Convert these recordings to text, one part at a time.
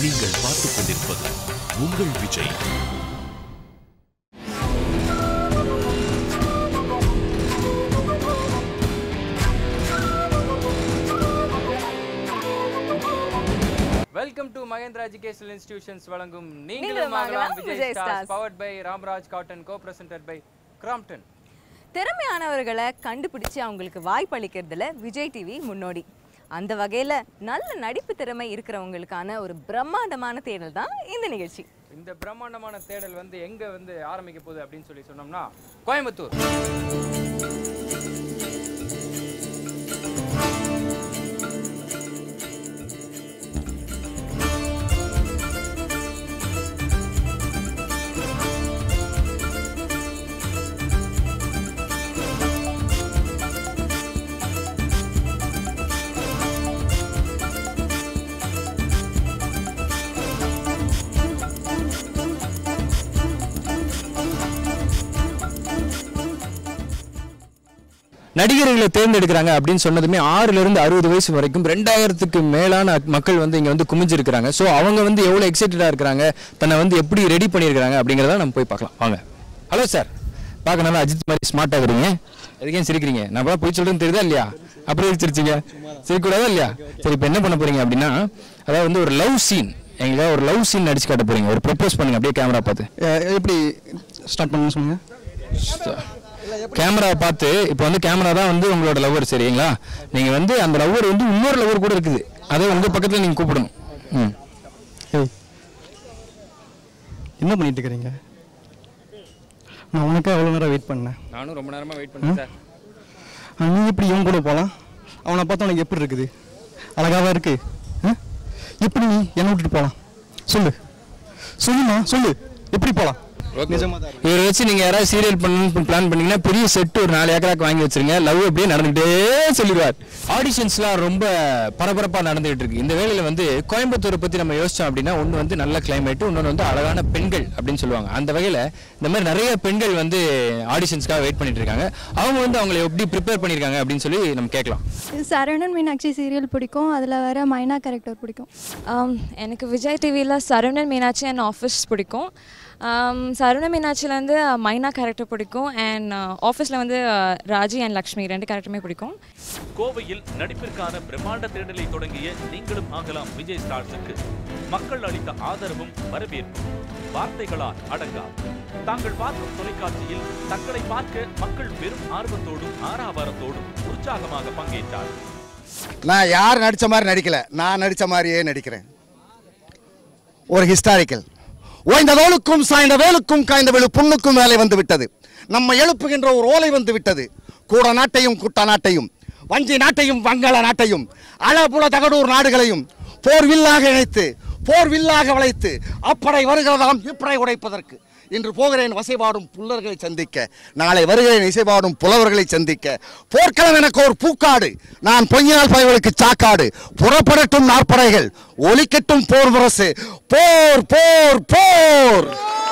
நீங்கள் பார்த்துக் கொண்டிருப்பது உங்கள் Vijay welcome to Mahendra educational institutions வழங்கும் நீங்களும் நீங்களும் ஆகலாம் ஆகலாம் Vijay Vijay stars stars. Powered by Ramraj cotton co presented by Crompton திறமையானவர்களை கண்டுபிடிச்சு அவங்களுக்கு வாய்ப்பளிக்கிறதுல விஜய் டிவி முன்னோடி அந்த வகையில் நல்ல நடிப்பு திறமை இருக்கிறவங்களுக்கான ஒரு பிரம்மாண்டமான தேடல் தான் இந்த நிகழ்ச்சி இந்த பிரம்மாண்டமான தேடல் வந்து எங்க வந்து ஆரம்பிக்க போகுது அப்படின்னு சொல்லி சொன்னோம்னா கோயம்புத்தூர் நடிகர்களை தேர்ந்தெடுக்கிறாங்க அப்படின்னு சொன்னதுமே ஆறுல இருந்து அறுபது வயசு வரைக்கும் ரெண்டாயிரத்துக்கு மேலான மக்கள் வந்து இங்க வந்து குமிஞ்சிருக்கிறாங்க ஸோ அவங்க வந்து எவ்வளவு எக்ஸைட்டடா இருக்கிறாங்க தன்னை வந்து எப்படி ரெடி பண்ணியிருக்காங்க அப்படிங்கிறத நம்ம போய் பார்க்கலாம் வாங்க ஹலோ சார் பார்க்க நல்லா அஜித் மாதிரி ஸ்மார்ட் ஆகுறீங்க எதுக்கே சிரிக்கிறீங்க நான் போய் போய் சொல்றேன்னு தெரியுதா இல்லையா அப்படியே சிரிச்சிங்க சிரிக்கூடாதா இல்லையா சரி இப்போ என்ன பண்ண போறீங்க அப்படின்னா அதாவது வந்து ஒரு லவ் சீன் எங்களுக்காக ஒரு லவ் சீன் நடிச்சு காட்ட போறீங்க ஒரு ப்ரப்போஸ் பண்ணுங்க அப்படியே கேமரா பார்த்து அஹ் எப்படி ஸ்டார்ட் பண்ணணும் சொல்லுங்க கேமரா பார்த்து இப்போ வந்து கேமரா தான் வந்து உங்களோட லவ்வர் சரிங்களா நீங்க வந்து அந்த லவ்வர் வந்து இன்னொரு லவ்வர் கூட இருக்குது அதை உங்க பக்கத்துல நீங்க கூப்பிடணும் ம் ஏய் என்ன பண்ணிட்டு இருக்கிறீங்க நான் உனக்காக எவ்வளோ நேரம் வெயிட் பண்ணேன் நானும் ரொம்ப நேரமா வெயிட் பண்ணேன் சார் ஆனா, நீ எப்படி இவன் கூட போகலாம் அவனை பார்த்தா உனக்கு எப்படி இருக்குது அழகாவா இருக்கு ஆ? எப்படி நீ என்னை விட்டுட்டு போகலாம் சொல்லு சொல்லுமா சொல்லு எப்படி போகலாம் நிஜமா தான் இவரை வச்சு நீங்க யாராவது சீரியல் பண்ணணும்னு பிளான் பண்ணீங்கன்னா பெரிய செட் ஒரு நாலு ஏக்கராக்கு வாங்கி வச்சிருங்க லவ் அப்படியே நடந்துகிட்டே சொல்லிடுவார் ஆடிஷன்ஸ்லாம் ரொம்ப பரபரப்பா நடந்துகிட்டு இருக்கு இந்த வேளையில வந்து கோயம்புத்தூரை பத்தி நம்ம யோசிச்சோம் அப்படின்னா ஒன்று வந்து நல்ல கிளைமேட் இன்னொன்று வந்து அழகான பெண்கள் அப்படின்னு சொல்லுவாங்க அந்த வகையில இந்த மாதிரி நிறைய பெண்கள் வந்து ஆடிஷன்ஸ்க்காக வெயிட் பண்ணிட்டு இருக்காங்க அவங்க வந்து அவங்களை எப்படி ப்ரிப்பேர் பண்ணியிருக்காங்க அப்படின்னு சொல்லி நம்ம கேட்கலாம் சரவணன் மீனாட்சி சீரியல் பிடிக்கும் அதில் வர மைனா கேரக்டர் பிடிக்கும் ஆம், எனக்கு விஜய் டிவியில் சரவணன் மீனாட்சி அண்ட் ஆஃபீஸ் பிடிக்கும் ஆம், சரவணன் மீனாட்சியில் வந்து மைனா கேரக்டர் பிடிக்கும் அண்ட் ஆஃபீஸில் வந்து அஹ், ராஜி அண்ட் லக்ஷ்மி ரெண்டு கேரக்டருமே பிடிக்கும் கோவையில் நடிப்பிற்கான பிரம்மாண்ட தேடலை தொடங்கிய நீங்களும் ஆகலாம் விஜய் ஸ்டார்ஸுக்கு மக்கள் அளித்த ஆதரவும் வரவேற்பும் வார்த்தைகளால் அடங்கா தாங்கள் பார்க்கும் தொலைக்காட்சியில் தங்களை பார்க்க மக்கள் பெரும் ஆர்வத்தோடும் ஆறாவாரத்தோடும் உற்சாகமாக பங்கேற்றார் நான் யார் நடித்த மாதிரி நடிக்கல நான் நடித்த மாதிரியே நடிக்கிறேன் ஒரு ஹிஸ்டாரிக்கல் ஓய்ந்த தோளுக்கும் சாய்ந்த வேலுக்கும் காய்ந்த வேலு புண்ணுக்கும் வேலை வந்து விட்டது நம்ம எழுப்புகின்ற ஒரு ஓலை வந்து விட்டது கூட நாட்டையும் குட்ட நாட்டையும் வஞ்சி நாட்டையும் வங்காள நாட்டையும் அளபுல தகடூர் நாடுகளையும் போர் வில்லாக இணைத்து போர் வில்லாக வளைத்து அப்படை வருகிறதாம் இப்படை உடைப்பதற்கு இன்று போகிறேன் வசைபாடும் புல்லர்களை சந்திக்க நாளை வருகிறேன் இசைபாடும் புலவர்களை சந்திக்க போர்க்களம் எனக்கு ஒரு பூக்காடு நான் பொய்யினால் பயவர்களுக்கு சாக்காடு புறப்படட்டும் நாற்படைகள் ஒலிக்கட்டும் போர் முரசு போர் போர் போர்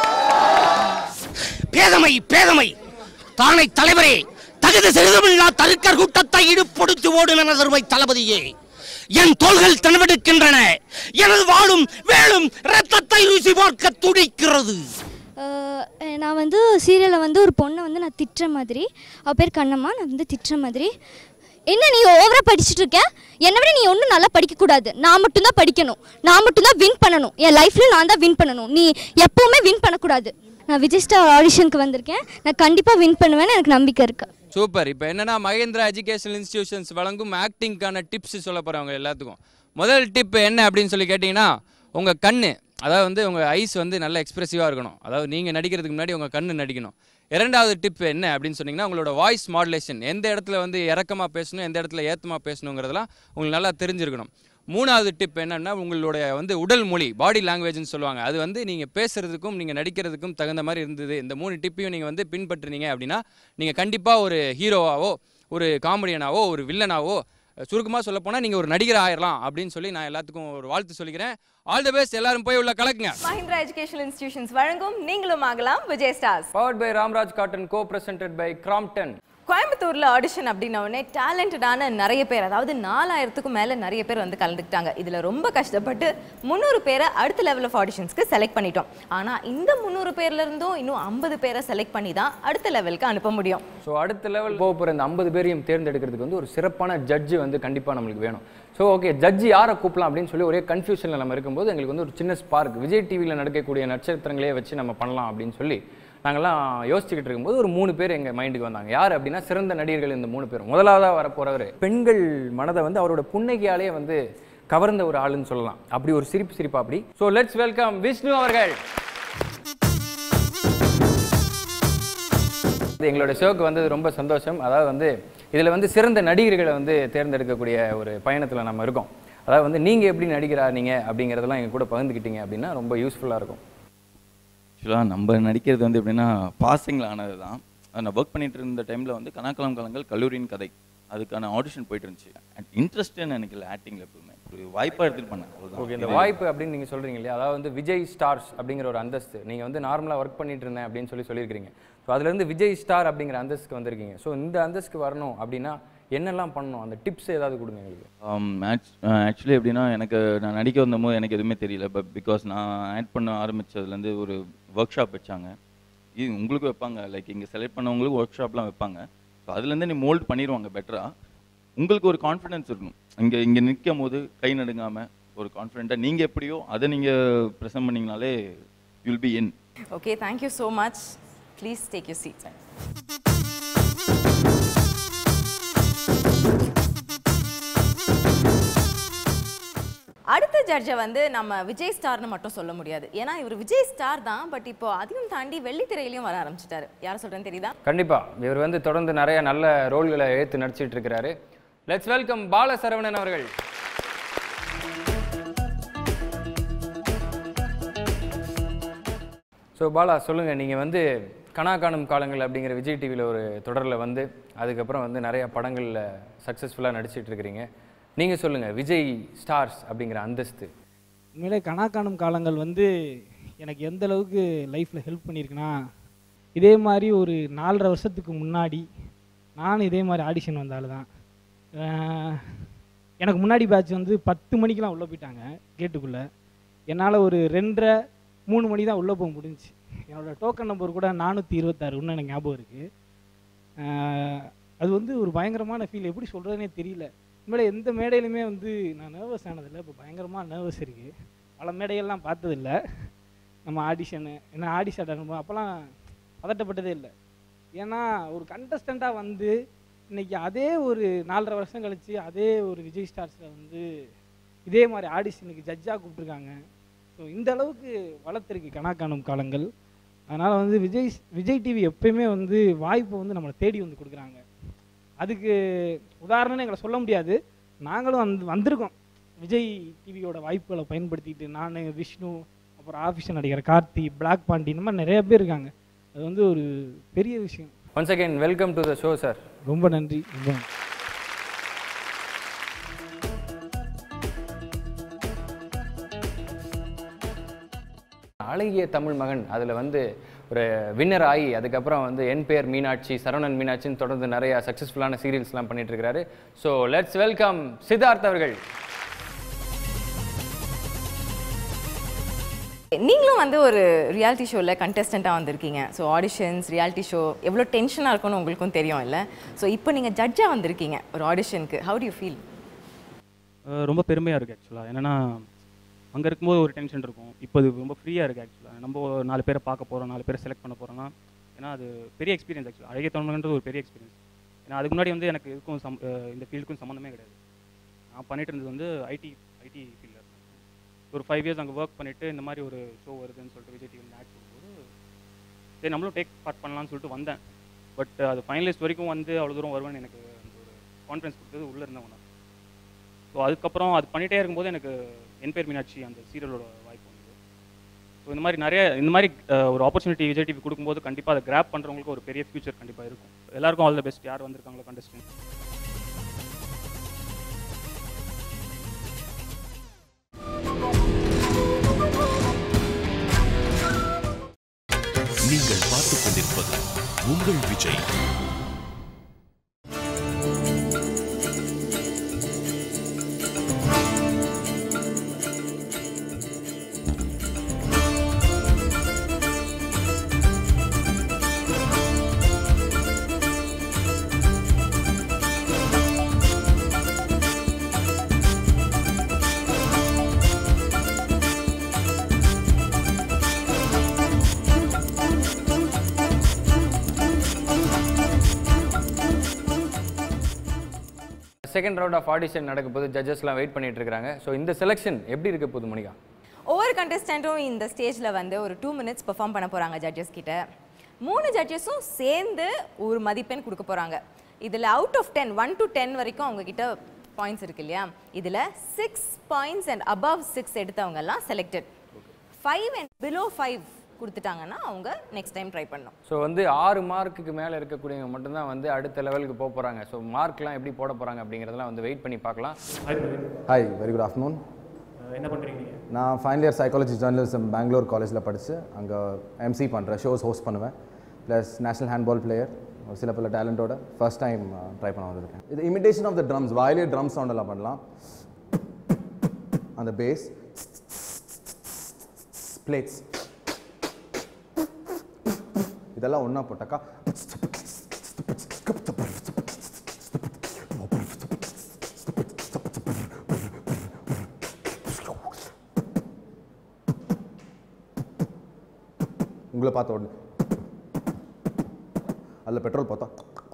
பேதமை பேதமை தானை தலைவரே தகுதி சிறிதுமில்லா தருக்கர் கூட்டத்தை இடுப்பொடுத்து ஓடும் எனதருமை தளபதியே என் தோள்கள் தனவெடுக்கின்றன எனது வாழும் வேலும் ரத்தத்தை ருசி பார்க்க துடிக்கிறது அஹ் நான் வந்து சீரியலில் வந்து ஒரு பொண்ணை வந்து நான் திட்டுற மாதிரி அவள் பேர் கண்ணம்மா நான் வந்து திட்டுற மாதிரி என்ன நீ ஓவராக படிச்சுட்டு இருக்க என்னை விட நீ ஒன்றும் நல்லா படிக்கக்கூடாது நான் மட்டும்தான் படிக்கணும் நான் மட்டும்தான் வின் பண்ணணும் என் லைஃப்பில் நான் தான் வின் பண்ணணும் நீ எப்போவுமே வின் பண்ணக்கூடாது நான் விஜய் ஸ்டார் ஆடிஷனுக்கு வந்திருக்கேன் நான் கண்டிப்பாக வின் பண்ணுவேன்னு எனக்கு நம்பிக்கை இருக்குது சூப்பர் இப்போ என்னன்னா மகேந்திரா எஜுகேஷனல் இன்ஸ்டிடியூஷன்ஸ் வழங்கும் ஆக்டிங்க்கான டிப்ஸ் சொல்ல போகிறவங்க எல்லாத்துக்கும் முதல் டிப் என்ன அப்படின்னு சொல்லி கேட்டிங்கன்னா உங்கள் கண்ணு அதாவது வந்து உங்கள் ஐஸ் வந்து நல்ல எக்ஸ்ப்ரெசிவாக இருக்கணும் அதாவது நீங்கள் நடிக்கிறதுக்கு முன்னாடி உங்கள் கண்ணு நடிக்கணும் இரண்டாவது டிப் என்ன அப்படின்னு சொன்னீங்கன்னா உங்களோட வாய்ஸ் மாடுலேஷன் எந்த இடத்துல வந்து இறக்கமாக பேசணும் எந்த இடத்துல ஏத்தமா பேசணுங்கிறதெல்லாம் உங்களுக்கு நல்லா தெரிஞ்சிருக்கணும் மூணாவது டிப் என்னன்னா உங்களுடைய வந்து உடல் மொழி பாடி லாங்குவேஜ்னு சொல்லுவாங்க அது வந்து நீங்கள் பேசுறதுக்கும் நீங்கள் நடிக்கிறதுக்கும் தகுந்த மாதிரி இருந்தது இந்த மூணு டிப்பையும் நீங்கள் வந்து பின்பற்றுனீங்க அப்படின்னா நீங்கள் கண்டிப்பாக ஒரு ஹீரோவாவோ ஒரு காமெடியனாவோ ஒரு வில்லனாவோ சுருக்கமாக சொல்ல போனால் நீங்கள் ஒரு நடிகர் ஆயிரலாம் அப்படின்னு சொல்லி நான் எல்லாத்துக்கும் ஒரு வாழ்த்து சொல்லிக்கிறேன் ஆல் தி பெஸ்ட் எல்லாரும் போய் உள்ள கலக்குங்க மஹிந்திரா எஜுகேஷனல் இன்ஸ்டிடியூஷன்ஸ் வழங்கும் நீங்களும் ஆகலாம் Vijay stars powered by Ramraj cotton co presented by Crompton கோயம்புத்தூர்ல ஆடிஷன் அப்படின்ன உடனே டேலண்டடான நிறைய பேர் அதாவது நாலாயிரத்துக்கும் மேல நிறைய பேர் வந்து கலந்துக்கிட்டாங்க இதுல ரொம்ப கஷ்டப்பட்டு முந்நூறு பேரை அடுத்த லெவல் ஆஃப் ஆடிஷன்ஸ்க்கு செலக்ட் பண்ணிட்டோம் ஆனா இந்த முந்நூறு பேர்ல இருந்தும் இன்னும் ஐம்பது பேரை செலக்ட் பண்ணி தான் அடுத்த லெவலுக்கு அனுப்ப முடியும் ஸோ அடுத்த லெவல் போக போகிற இந்த ஐம்பது பேரையும் தேர்ந்தெடுக்கிறதுக்கு வந்து ஒரு சிறப்பான ஜட்ஜு வந்து கண்டிப்பாக நம்மளுக்கு வேணும் ஸோ ஓகே ஜட்ஜி யாரை கூப்பிடலாம் அப்படின்னு சொல்லி ஒரே கன்ஃபியூஷனில் நம்ம இருக்கும்போது எங்களுக்கு வந்து ஒரு சின்ன ஸ்பார்க் விஜய் டிவியில் நடக்கக்கூடிய நட்சத்திரங்களே வச்சு நம்ம பண்ணலாம் அப்படின்னு சொல்லி நாங்கள்லாம் யோசிச்சுக்கிட்டு இருக்கும்போது ஒரு மூணு பேர் எங்கள் மைண்டுக்கு வந்தாங்க யார் அப்படின்னா சிறந்த நடிகர்கள் இந்த மூணு பேர் முதலாவதாக வரப்போகிறவர் பெண்கள் மனதை வந்து அவரோட புன்னகையாலே வந்து கவர்ந்த ஒரு ஆளுன்னு சொல்லலாம் அப்படி ஒரு சிரிப்பு சிரிப்பா அப்படி ஸோ லெட்ஸ் வெல்கம் விஷ்ணு அவர்கள் இது எங்களோட ஷோக்கு வந்தது ரொம்ப சந்தோஷம் அதாவது வந்து இதில் வந்து சிறந்த நடிகர்களை வந்து தேர்ந்தெடுக்கக்கூடிய ஒரு பயணத்தில் நம்ம இருக்கோம் அதாவது வந்து நீங்கள் எப்படி நடிகரா நீங்கள் அப்படிங்கிறதெல்லாம் எங்கள் கூட பகிர்ந்துக்கிட்டீங்க அப்படின்னா ரொம்ப யூஸ்ஃபுல்லாக இருக்கும் ஆக்சுவலாக நம்ம நடிக்கிறது வந்து எப்படின்னா பாசிங்கில் ஆனது தான் நான் ஒர்க் பண்ணிட்டு இருந்த டைமில் வந்து கனாக்கலம் காலங்கள் கல்லூரியின் கதை அதுக்கான ஆடிஷன் போயிட்டு இருந்துச்சு இன்ட்ரெஸ்ட்னு நினைக்கல ஆக்டிங்கில் எப்பவுமே ஒரு வாய்ப்பாக எடுத்துகிட்டு பண்ணேன் ஓகே அவ்வளவுதான். இந்த இது- வாய்ப்பு அப்படின்னு நீங்கள் சொல்கிறீங்க இல்லையா அதாவது வந்து விஜய் ஸ்டார்ஸ் அப்படிங்கிற ஒரு அந்தஸ்து நீங்கள் வந்து நார்மலாக ஒர்க் பண்ணிட்டு இருந்தேன் அப்படின்னு சொல்லி சொல்லியிருக்கிறீங்க ஸோ அதுலேருந்து விஜய் ஸ்டார் அப்படிங்கிற அந்தஸ்துக்கு வந்திருக்கீங்க ஸோ இந்த அந்தஸ்துக்கு வரணும் அப்படின்னா என்னெல்லாம் பண்ணணும் அந்த டிப்ஸ் ஏதாவது கொடுங்க எங்களுக்கு ஆக்சுவலி எப்படின்னா எனக்கு நான் நடிக்க வந்தபோது எனக்கு எதுவுமே தெரியல பட் பிகாஸ் நான் ஆட் பண்ண ஆரம்பிச்சதுலேருந்து ஒரு ஒர்க் ஷாப் வச்சாங்க இது உங்களுக்கு வைப்பாங்க லைக் இங்கே செலக்ட் பண்ணவங்களுக்கு ஒர்க் ஷாப்லாம் வைப்பாங்க ஸோ அதுலேருந்து நீ மோல்ட் பண்ணிடுவாங்க பெட்டராக உங்களுக்கு ஒரு கான்ஃபிடன்ஸ் இருக்கணும் இங்கே இங்கே நிற்கும் போது கை நடுங்காமல் ஒரு கான்ஃபிடென்ட்டாக நீங்கள் எப்படியோ அதை நீங்கள் ப்ரெசென்ட் பண்ணிங்கனாலே you'll be in okay thank you so much please take you seat அடுத்த ஜட்ஜை வந்து நம்ம விஜய் ஸ்டார்னு மட்டும் சொல்ல முடியாது ஏன்னா இவர் விஜய் ஸ்டார் தான் பட் இப்போ அதையும் தாண்டி வெள்ளித்திரையிலையும் வர ஆரம்பிச்சிட்டாரு யார் சொல்றேன்னு தெரியுதா கண்டிப்பாக இவர் வந்து தொடர்ந்து நிறைய நல்ல ரோல்களை ஏற்று நடிச்சிட்டு இருக்கிறாரு லெட்ஸ் வெல்கம் பால சரவணன் அவர்கள் ஸோ பாலா சொல்லுங்கள் நீங்கள் வந்து கனா காணும் காலங்கள் அப்படிங்கிற விஜய் டிவியில் ஒரு தொடரில் வந்து அதுக்கப்புறம் வந்து நிறைய படங்களில் சக்ஸஸ்ஃபுல்லாக நடிச்சிட்டு இருக்கிறீங்க நீங்கள் சொல்லுங்கள் விஜய் ஸ்டார்ஸ் அப்படிங்கிற அந்தஸ்து உண்மையிலே கனா காணும் காலங்கள் வந்து எனக்கு எந்த அளவுக்கு லைஃப்பில் ஹெல்ப் பண்ணியிருக்குன்னா இதே மாதிரி ஒரு நாலரை வருஷத்துக்கு முன்னாடி நானும் இதே மாதிரி ஆடிஷன் வந்தாலும் தான் அஹ் எனக்கு முன்னாடி பேட்ச் வந்து பத்து மணிக்கெலாம் உள்ளே போயிட்டாங்க கேட்டுக்குள்ளே என்னால் ஒரு ரெண்டரை மூணு மணி தான் உள்ளே போக முடிஞ்சுச்சு என்னோடய டோக்கன் நம்பர் கூட நானூற்றி இருபத்தாறு இன்னும் எனக்கு ஞாபகம் இருக்குது அது வந்து ஒரு பயங்கரமான ஃபீல் எப்படி சொல்கிறதுனே தெரியல உண்மையிலே எந்த மேடையிலுமே வந்து நான் நர்வஸ் ஆனதில்லை இப்போ பயங்கரமாக நர்வஸ் இருக்குது பல மேடைகள்லாம் பார்த்ததில்ல நம்ம ஆடிஷனு என்ன ஆடிஷன் அட்டன் அப்போல்லாம் பதட்டப்பட்டதே இல்லை ஏன்னா ஒரு கண்டஸ்டண்ட்டாக வந்து இன்னைக்கு அதே ஒரு நாலரை வருஷம் கழிச்சு அதே ஒரு விஜய் ஸ்டார்ஸில் வந்து இதே மாதிரி ஆடிஷனுக்கு ஜட்ஜாக கூப்பிட்ருக்காங்க ஸோ இந்த அளவுக்கு வளர்த்துருக்கு கனா காணும் காலங்கள் அதனால் வந்து விஜய் விஜய் டிவி எப்பயுமே வந்து வாய்ப்பை வந்து நம்மளை தேடி வந்து கொடுக்குறாங்க அதுக்கு உதாரணம்னு எங்களை சொல்ல முடியாது நாங்களும் வந்து வந்திருக்கோம் விஜய் டிவியோட வாய்ப்புகளை பயன்படுத்திட்டு நான் விஷ்ணு அப்புறம் ஆஃபீஸில் நடிகர் கார்த்தி பிளாக் பாண்டி இந்த மாதிரி நிறைய பேர் இருக்காங்க அது வந்து ஒரு பெரிய விஷயம் once again welcome to the show sir ரொம்ப நன்றி ரொம்ப நன்றி அழகிய தமிழ் மகன் அதில் வந்து ஒரு வின்னர் ஆகி அதுக்கப்புறம் வந்து என் பேர் மீனாட்சி சரவணன் மீனாட்சின்னு தொடர்ந்து நிறைய சக்ஸஸ்ஃபுல்லான சீரியல்ஸ்லாம் பண்ணிட்டு இருக்காரு ஸோ லெட்ஸ் வெல்கம் சித்தார்த் அவர்கள் நீங்களும் வந்து ஒரு ரியாலிட்டி ஷோவில் கண்டஸ்டண்ட்டாக வந்திருக்கீங்க ஸோ ஆடிஷன்ஸ் ரியாலிட்டி ஷோ எவ்வளோ டென்ஷனாக இருக்கும்னு உங்களுக்கும் தெரியும் இல்லை ஸோ இப்போ நீங்கள் ஜட்ஜாக வந்திருக்கீங்க ஒரு ஆடிஷனுக்கு how do you feel uh ரொம்ப பெருமையாக இருக்குது ஆக்சுவலாக என்னென்னா அங்கே இருக்கும்போது ஒரு டென்ஷன் இருக்கும் இப்போ இது ரொம்ப ஃப்ரீயாக இருக்குது ஆக்சுவலாக நம்ம ஒரு நாலு பேரை பார்க்க போகிறோம் நாலு பேரை செலக்ட் பண்ண போகிறோம்னா ஏன்னா அது பெரிய எக்ஸ்பீரியன்ஸ் ஆக்சுவலாக அழகிய தமிழ்ன்றது ஒரு பெரிய எக்ஸ்பீரியன்ஸ் ஏன்னா அதுக்கு முன்னாடி வந்து எனக்கு இதுக்கும் சம் அஹ் இந்த ஃபீல்டுக்கும் சம்மந்தமே கிடையாது நான் பண்ணிட்டு இருந்தது வந்து ஐடி ஐடி ஃபீல்டில் இருந்தேன் ஒரு ஃபைவ் இயர்ஸ் அங்கே ஒர்க் பண்ணிவிட்டு இந்த மாதிரி ஒரு ஷோ வருதுன்னு சொல்லிட்டு விஜய் டிவி ஆட் பண்ணும்போது சரி நம்மளும் டேக் பார்ட் பண்ணலாம்னு சொல்லிட்டு வந்தேன் பட் அது ஃபைனலிஸ்ட் வரைக்கும் வந்து அவ்வளோ தூரம் வருவேன்னு எனக்கு அந்த ஒரு கான்ஃபிடன்ஸ் கொடுத்தது உள்ளே இருந்தவங்க தான் ஸோ அதுக்கப்புறம் அது பண்ணிகிட்டே இருக்கும்போது எனக்கு என் பேர் மீனாட்சி அந்த சீரியலோட வாய்ப்பு வந்தது ஸோ இந்த மாதிரி நிறைய இந்த மாதிரி அஹ், ஒரு ஆப்பர்ச்சுனிட்டி விஜய் டிவி கொடுக்கும்போது கண்டிப்பாக அதை கிராப் பண்ணுறவங்களுக்கு ஒரு பெரிய ஃபியூச்சர் கண்டிப்பாக இருக்கும் எல்லாருக்கும் ஆல் த பெஸ்ட் யார் வந்திருக்காங்களோ கண்டஸ்டன்ட் நீங்கள் பார்த்துக் கொண்டிருப்பது உங்கள் Vijay second round of audition நடக்க போது ஜட்ஜஸ்லாம் வெயிட் பண்ணிட்டு இருக்காங்க ஸோ இந்த செலெக்ஷன் எப்படி இருக்க போகுது மோனிகா ஒவ்வொரு கண்டெஸ்டண்ட்டும் இந்த ஸ்டேஜில் வந்து ஒரு டூ மினிட்ஸ் பெர்ஃபார்ம் பண்ண போகிறாங்க ஜட்ஜஸ் கிட்ட மூணு ஜட்ஜஸும் சேர்ந்து ஒரு மதிப்பெண் கொடுக்க போகிறாங்க இதில் out of ten one to ten வரைக்கும் அவங்க கிட்ட பாயிண்ட்ஸ் இருக்கு இல்லையா இதில் six points and above six எடுத்தவங்க எல்லாம் selected five and below five கொடுத்துட்டாங்கன்னா அவங்க நெக்ஸ்ட் டைம் ட்ரை பண்ணணும் ஸோ வந்து ஆறு மார்க்குக்கு மேலே இருக்கக்கூடியவங்க மட்டும்தான் வந்து அடுத்த லெவலுக்கு போக போகிறாங்க ஸோ மார்க்லாம் எப்படி போட போகிறாங்க அப்படிங்கிறதெல்லாம் வந்து வெயிட் பண்ணி பார்க்கலாம் ஹாய் வெரி குட் ஆஃப்டர்நூன் என்ன பண்ணுறீங்க நான் final year psychology journalism Bangalore காலேஜில் படித்து அங்கே எம்சி பண்ணுறேன் ஷோஸ் ஹோஸ்ட் பண்ணுவேன் ப்ளஸ் நேஷனல் ஹேண்ட்பால் பிளேயர் சில பல டேலண்ட்டோட ஃபர்ஸ்ட் டைம் ட்ரை பண்ண வந்திருக்கேன் இது இமிடேஷன் ஆஃப் த ட்ரம்ஸ் வாயிலே ட்ரம் சவுண்ட் எல்லாம் பண்ணலாம் அந்த பேஸ் பிளேட்ஸ் இதெல்லாம் ஒன்றா போட்டாக்கா உங்களை பார்த்த உடனே அதில் பெட்ரோல் பார்த்தா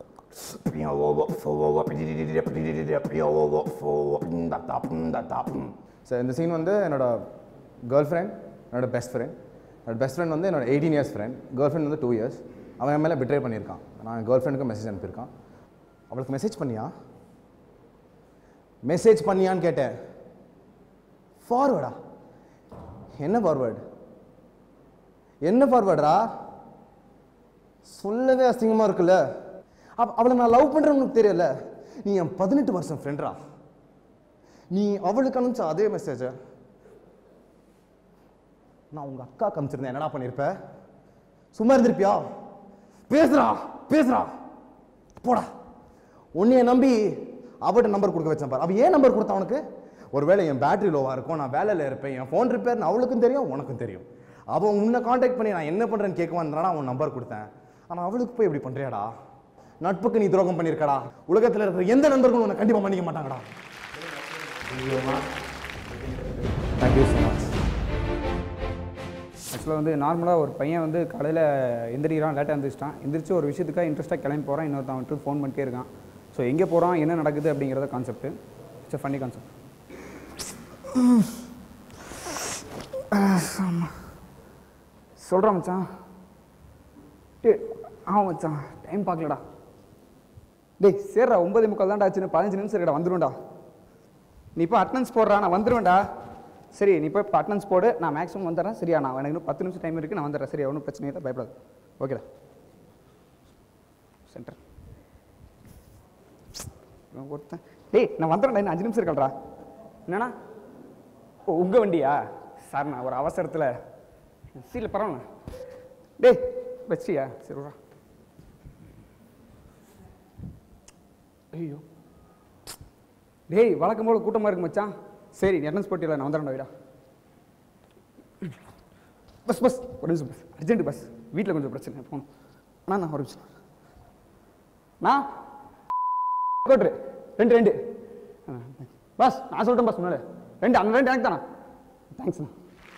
சார் இந்த சீன் வந்து என்னோட கேர்ள் ஃப்ரெண்ட் என்னோட பெஸ்ட் ஃப்ரெண்ட் என்னோட பெஸ்ட் ஃப்ரெண்ட் வந்து என்னோட eighteen years friend girlfriend வந்து டூ இயர்ஸ் அவன் என் மேலே பிட்ரே பண்ணியிருக்கான் நான் கேர்ள் ஃப்ரெண்டுக்கு மெசேஜ் அனுப்பியிருக்கான் அவளுக்கு மெசேஜ் பண்ணியா மெசேஜ் பண்ணியான்னு கேட்டேன் ஃபார்வர்டா என்ன ஃபார்வர்டு என்ன ஃபார்வர்டா சொல்லவே அசிங்கமாக இருக்குல்ல அவ அவளை நான் லவ் பண்ணுறேன்னு உனக்கு தெரியல நீ என் பதினெட்டு வருஷம் ஃப்ரெண்ட்ரா நீ அவளுக்கு அனுப்பிச்ச அதே மெசேஜை நான் உங்கள் அக்கா காமிச்சிருந்தேன் என்னடா பண்ணியிருப்ப சும்மா இருந்திருப்பியா பேசுறா பேசுறா போடா உன்னைய நம்பி அவட்ட நம்பர் கொடுக்க வச்சேன் பாரு அவ ஏன் நம்பர் கொடுத்தா உனக்கு ஒருவேளை என் பேட்டரி லோவாக இருக்கும் நான் வேலையில் இருப்பேன் என் ஃபோன் ரிப்பேர்னு அவளுக்கும் தெரியும் உனக்கும் தெரியும் அவன் உன்னை காண்டாக்ட் பண்ணி நான் என்ன பண்ணுறேன்னு கேட்க வந்தானா அவன் நம்பர் கொடுத்தேன் ஆனால் அவளுக்கு போய் இப்படி பண்ணுறியாடா நட்புக்கு நீ துரோகம் பண்ணியிருக்கடா உலகத்தில் இருக்கிற எந்த நண்பர்களும் உன்னை கண்டிப்பாக மன்னிக்க மாட்டாங்கடா தேங்க்யூ ஸோ மச் ஆக்சுவலாக வந்து நார்மலாக ஒரு பையன் வந்து காலையில் எந்திரிக்கிறான் லேட்டாக எந்திரிச்சிட்டான் எந்திரிச்சு ஒரு விஷயத்துக்காக இன்ட்ரெஸ்ட்டாக கிளம்பி போகிறான் இன்னொருத்தன் வந்துட்டு ஃபோன் பண்ணிட்டே இருக்கான் ஸோ எங்கே போகிறான் என்ன நடக்குது அப்படிங்கிறத கான்செப்ட் இட்ஸ் ஃபன்னி கான்செப்ட் சொல்கிறான் மச்சான் டே ஆ மச்சான் டைம் பார்க்கலடா டேய் சேர்றா ஒன்பது முக்கால் தான்டா ஆச்சுன்னு பதினஞ்சு நிமிஷம் இருக்கடா வந்துடுவேன்டா நீ இப்போ அட்டனன்ஸ் போடுறா நான் வந்துடுவேன்டா சரி நீ போய் இப்போ அட்டனன்ஸ் போடு நான் மேக்ஸிமம் வந்துடுறேன் சரியா நான் எனக்கு இன்னும் பத்து நிமிஷம் டைம் இருக்குது நான் வந்துடுறேன் சரியா ஒன்றும் பிரச்சனை இல்லை பயப்படாது ஓகேடா சென்டர் இவன் ஒருத்தன் டேய் நான் வந்துடுறேன்டா இன்னும் அஞ்சு நிமிஷம் இருக்கல்றா என்னண்ணா ஓ உங்கள் வண்டியா சார் நான் ஒரு அவசரத்தில் சீட்டில் பரவாயில்ல டேய் வச்சியா சரி விட்றா ஐயோ டேய் வழக்கம் போல கூட்டமாக இருக்கு மச்சான் சரி நீ அட்டன்ஸ் போட்டியில் நான் வந்துடுறேன் வீடா பஸ் பஸ் ஒரு நிமிஷம் பஸ் அர்ஜென்ட் பஸ் வீட்டில் கொஞ்சம் பிரச்சனை போகணும் அண்ணா நான் ஒரு நிமிஷம் நான் கோட்ரு ரெண்டு ரெண்டு பஸ் நான் சொல்லிட்டேன் பஸ் முன்னாடி ரெண்டு அந்த ரெண்டு எனக்கு தானே தேங்க்ஸ்ண்ணா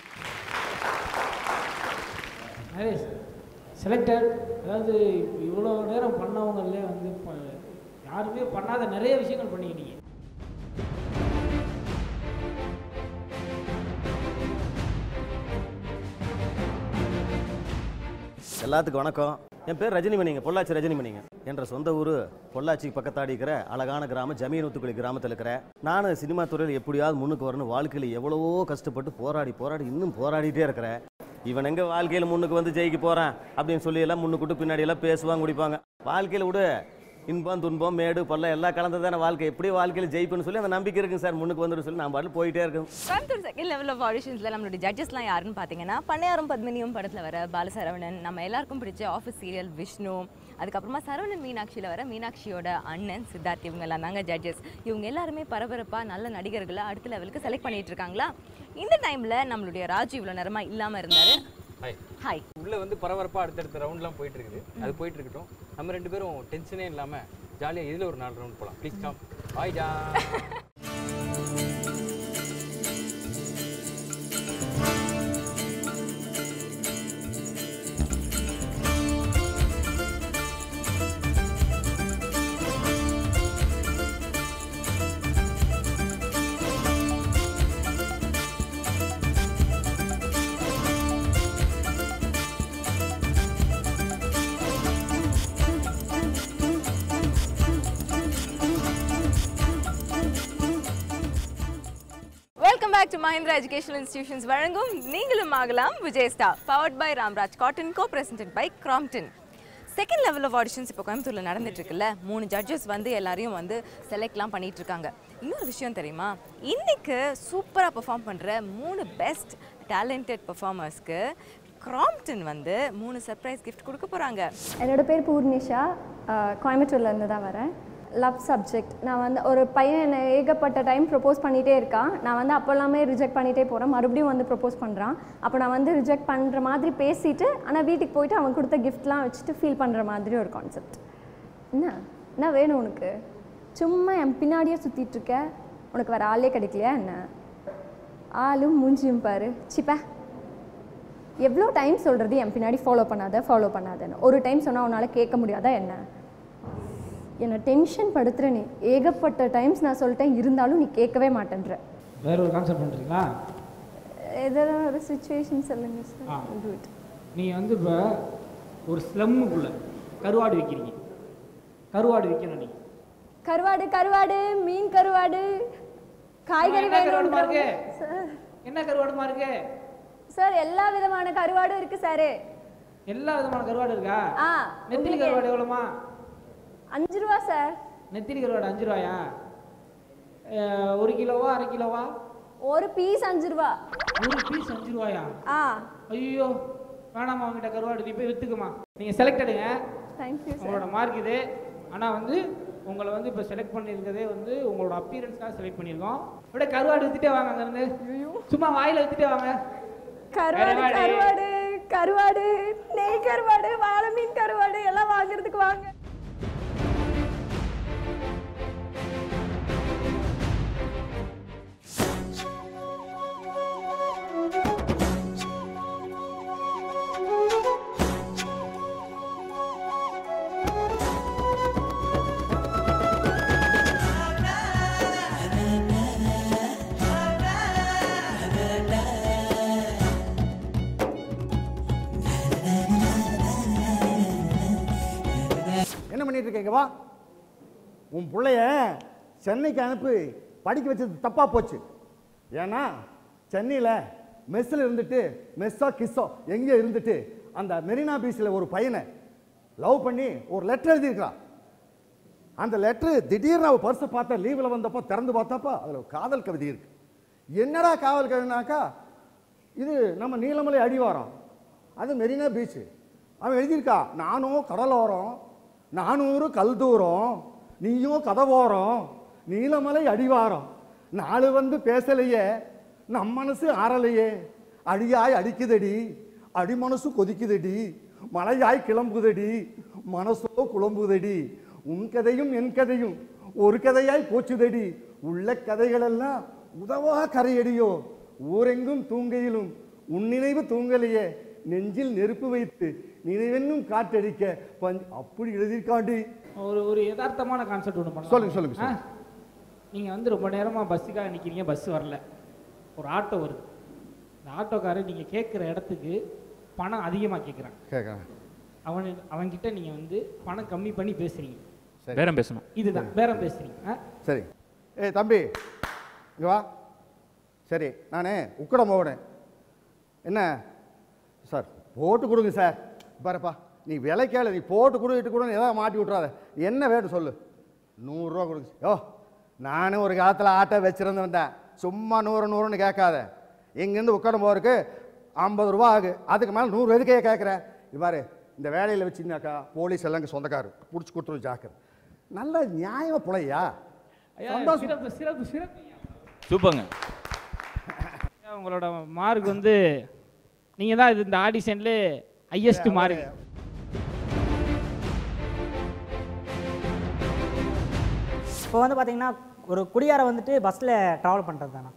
நரேஷ் செலக்டட் அதாவது இவ்வளோ நேரம் பண்ணவங்களே வந்து ப- யாருமே பண்ணாத நிறைய விஷயங்கள் பண்ணிக்கிட்டீங்க எல்லாத்துக்கும் வணக்கம் என் பேர் ரஜினிமணிங்க பொள்ளாச்சி ரஜினிமணிங்க என்ற சொந்த ஊர் பொள்ளாச்சிக்கு பக்கத்தாடி இருக்கிற அழகான கிராமம் ஜமீனூத்துக்குழி கிராமத்தில் இருக்கிறேன் நான் சினிமா துறையில் எப்படியாவது முன்னுக்கு வரணும் வாழ்க்கையில் எவ்வளவோ கஷ்டப்பட்டு போராடி போராடி இன்னும் போராடிட்டே இருக்கிறேன் இவன் எங்க வாழ்க்கையில் முன்னுக்கு வந்து ஜெயிக்க போறான் அப்படின்னு சொல்லி எல்லாம் முன்னுக்கிட்டு பின்னாடி எல்லாம் பேசுவாங்க குடிப்பாங்க வாழ்க்கையில் விடு இன்பம் துன்பம் மேடு பள்ளம் எல்லாம் கலந்ததான வாழ்க்கை எப்படி வாழ்க்கையில் ஜெயிப்புன்னு சொல்லி அந்த நம்பிக்கை இருக்குங்க சார் முன்னுக்கு வந்துடும் சொல்லி நான் பாட்டு போயிட்டே இருக்கேன் கோயம்புத்தூர் செகண்ட் லெவல் ஆஃப் ஆடிஷன்ஸில் நம்மளுடைய ஜட்ஜஸ்லாம் யாருன்னு பார்த்தீங்கன்னா பண்ணையாரும் பத்மினியும் படத்தில் வர பாலசரவணன் நம்ம எல்லாருக்கும் பிடிச்ச ஆஃபீஸ் சீரியல் விஷ்ணு அதுக்கப்புறமா சரவணன் மீனாட்சியில் வர மீனாட்சியோட அண்ணன் சித்தார்த் இவங்க எல்லாம் தாங்க ஜட்ஜஸ் இவங்க எல்லாருமே பரபரப்பாக நல்ல நடிகர்களை அடுத்த லெவலுக்கு செலக்ட் பண்ணிட்டு இருக்காங்களா இந்த டைமில் நம்மளுடைய ராஜு இவ்வளோ நேரமாக இல்லாமல் இருந்தார் ஹாய் ஹாய் உள்ள வந்து பரபரப்பாக அடுத்தடுத்த ரவுண்ட்லாம் போயிட்டு இருக்குது அது போயிட்டு இருக்கட்டும் நம்ம ரெண்டு பேரும் டென்ஷனே இல்லாமல் ஜாலியாக இதில் ஒரு நாலு ரவுண்ட் போகலாம் ப்ளீஸ் கம் பாய் ஜா back to Mahindra educational institutions வழங்கும் நீங்களும் ஆகலாம் Vijay star powered by Ramraj cotton co presented by Crompton second level of auditions இப்போ கோயம்புத்தூரில் நடந்துட்டு இருக்குல்ல மூணு ஜட்ஜஸ் வந்து எல்லாரையும் வந்து செலக்ட்லாம் பண்ணிட்டு இருக்காங்க இன்னொரு விஷயம் தெரியுமா இன்னைக்கு சூப்பராக பெர்ஃபார்ம் பண்ணுற மூணு பெஸ்ட் டேலண்டட் பெர்ஃபார்மர்ஸ்க்கு கிராம்டன் வந்து மூணு சர்ப்ரைஸ் gift கொடுக்க போகிறாங்க என்னோட பேர் பூர்ணிஷா அஹ், கோயம்புத்தூர்ல இருந்து தான் வரேன் லவ் சப்ஜெக்ட் நான் வந்து ஒரு பையன் என்னை ஏகப்பட்ட டைம் ப்ரப்போஸ் பண்ணிகிட்டே இருக்கான் நான் வந்து அப்போ எல்லாமே ரிஜெக்ட் பண்ணிகிட்டே போகிறேன் மறுபடியும் வந்து ப்ரப்போஸ் பண்ணுறான் அப்போ நான் வந்து ரிஜெக்ட் பண்ணுற மாதிரி பேசிட்டு ஆனால் வீட்டுக்கு போயிட்டு அவன் கொடுத்த கிஃப்ட்லாம் வச்சுட்டு ஃபீல் பண்ணுற மாதிரி ஒரு கான்செப்ட் என்ன என்ன வேணும் உனக்கு சும்மா என் பின்னாடியே சுற்றிட்டு இருக்க உனக்கு வேறு ஆளே கிடைக்கலையா என்ன ஆளும் மூஞ்சியும் பாரு சிப்பா எவ்வளோ டைம் சொல்கிறது என் பின்னாடி ஃபாலோ பண்ணாத ஃபாலோ பண்ணாதன்னு ஒரு டைம் சொன்னால் உன்னால் கேட்க முடியாதா என்ன என்னை டென்ஷன் படுத்துற நீ ஏகப்பட்ட டைம்ஸ் நான் சொல்லிட்டேன் இருந்தாலும் நீ கேட்கவே மாட்டேன்ற வேற ஒரு கான்செப்ட் பண்ணுறீங்களா எதெல்லாம் ஒரு சுச்சுவேஷன் சொல்லுங்கள் ஆ. சார் குட் நீங்கள் வந்து இப்போ ஒரு ஸ்லம்முக்குள்ளே கருவாடு விற்கிறீங்க கருவாடு விற்கணும் நீங்கள் கருவாடு கருவாடு மீன் கருவாடு காய்கறி என்ன கருவாடுமா வேணும் இருக்கு? சார் என்ன கருவாடுமா இருக்கு சார் எல்லா விதமான கருவாடும் இருக்கு சார் எல்லா விதமான கருவாடு இருக்கா ஆ நெத்திலி உங்களுக்கு கருவாடு எவ்வளோமா அஞ்சு ரூபா சார் நெத்திலி கருவாடு அஞ்சு ரூபாயா அஹ், ஒரு கிலோவா அரை கிலோவா ஒரு பீஸ் அஞ்சு ரூபா ஒரு பீஸ் அஞ்சு ரூபாயா ஆ ஐயோ வேணாமா உங்ககிட்ட கருவாடு நீ போய் வித்துக்குமா நீங்கள் செலக்ட் எடுங்க தேங்க்யூ சார் உங்களோட மார்க் இது ஆனால் வந்து உங்களை வந்து இப்போ செலக்ட் பண்ணியிருக்கதே வந்து உங்களோட அப்பியரன்ஸ்க்காக செலக்ட் பண்ணியிருக்கோம் அப்படியே கருவாடு வித்துட்டே வாங்க அங்கேருந்து சும்மா வாயில் வித்துட்டே வாங்க கருவாடு கருவாடு. கருவாடு கருவாடு நெய் கருவாடு வாழை மீன் கருவாடு எல்லாம் வாங்குறதுக்கு வாங்க என்ன பண்ணிட்டு இருக்க இங்க வா உன் பிள்ளைய சென்னைக்கு அனுப்பி படிக்க வச்சது தப்பா போச்சு ஏன்னா சென்னையில் மெஸ்ஸில் இருந்துட்டு மெஸ்ஸோ கிஸ்ஸோ எங்கே இருந்துட்டு அந்த மெரினா பீச்சில் ஒரு பையனை லவ் பண்ணி ஒரு லெட்டர் எழுதியிருக்கிறான் அந்த லெட்ரு திடீர்னு அவள் பர்ஸை பார்த்தா லீவில் வந்தப்போ திறந்து பார்த்தாப்பா அதில் காதல் கவிதை இருக்கு என்னடா காதல் கவிதைனாக்கா இது நம்ம நீலமலை அடிவாரம் அது மெரினா பீச்சு அவன் எழுதியிருக்கா நானும் கடலோரம் நானூறு கல் தூரம் நீயும் கதவோரம் நீலமலை அடிவாரம் நாலு வந்து பேசலையே நம் மனசு ஆறலையே அடியாய் அடிக்குதடி அடி மனசு கொதிக்குதடி மலையாய் கிளம்புதடி மனசோ குழம்புதடி உன் கதையும் என் கதையும் ஒரு கதையாய் போச்சுதடி உள்ள கதைகளெல்லாம் உதவா கரையடியோ ஊரெங்கும் தூங்கையிலும் உன் நினைவு தூங்கலையே நெஞ்சில் நெருப்பு வைத்து நினைவென்னும் காற்றடிக்க பஞ்ச் அப்படி எழுதியிருக்காண்டி ஒரு ஒரு யதார்த்தமான கான்செப்ட் ஒன்று பண்ணலாம் சொல்லுங்க, சொல்லுங்க, சொல்லுங்க. நீங்கள் வந்து ரொம்ப நேரமாக பஸ்ஸுக்காக நிற்கிறீங்க பஸ் வரல ஒரு ஆட்டோ வருது இந்த ஆட்டோக்காரர் நீங்கள் கேட்குற இடத்துக்கு பணம் அதிகமாக கேட்குறான் கேட்குறேன் அவன் அவன்கிட்ட நீங்கள் வந்து பணம் கம்மி பண்ணி பேசுறீங்க சரி. பேரம் பேசணும் இதுதான் பேரம் பேசுறீங்க ஆ? சரி ஏய் தம்பி இங்க வா சரி நான் உக்கடம் போகிறேன் என்ன சார் போட்டு கொடுங்க சார் பாருப்பா நீ விலை கேளு நீ போட்டு கொடுக்கிட்டு கூட ஏதாவது மாட்டி விட்றாத என்ன வேணும் சொல்லு நூறுரூவா கொடுங்க யோ நானும் ஒரு காலத்தில் ஆட்டோ வச்சுருந்தவன் தான் சும்மா நூறு நூறுன்னு கேட்காத இங்கேருந்து உக்கடம் போகிறதுக்கு ஐம்பது ரூபா ஆகு அதுக்கு மேலே நூறு எதுக்கே கேட்குறேன் இது பாரு இந்த வேலையில் வச்சுருந்தாக்கா போலீஸ் எல்லாம் இங்கே சொந்தக்காரு பிடிச்சி கொடுத்துரு ஜாக்கிர நல்ல நியாயமாக புலையா ஐயா, சந்தோஷம். சிறப்பு சிறப்பு சிறப்பு சூப்பருங்க ஐயா, உங்களோட மார்க் வந்து நீங்கள் தான் இது இந்த ஆடிஷன்ல ஹையஸ்ட் மார்க் இப்போ வந்து பார்த்தீங்கன்னா ஒரு குடியார வந்துட்டு பஸ்ஸில் ட்ராவல் பண்ணுறது தானே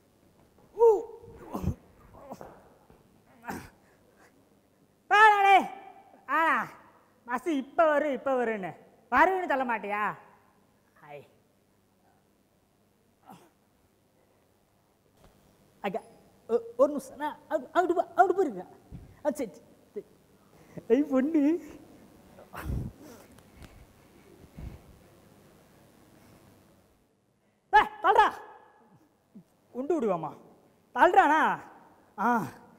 பாடே ஆ பஸ் இப்போ வரும் இப்போ வருன்னு வருன்னு சொல்ல மாட்டியா ஹாய் அக்கா ஒ- ஒரு நிமிஷம் நான் அப்படி அப்படி போ- அப்படி போயிருங்க ஆ சரி சரி. ஐ பொண்ணு ஏய், தள்ளுடா உண்டு விடுவாமா அல்றானா ஆ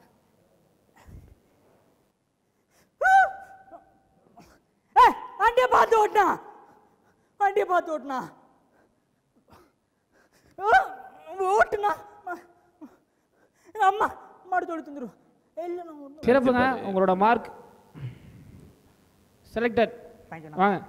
ஏய், வண்டியை பார்த்து ஓட்டினா வண்டியை பார்த்து ஓட்டினா ஓட்டுனா அம்மா மாடு தோடி தந்துடும் இல்லை நான் ஒண்ணும் சிறப்புங்க உங்களோட மார்க் செலக்டட் வாங்க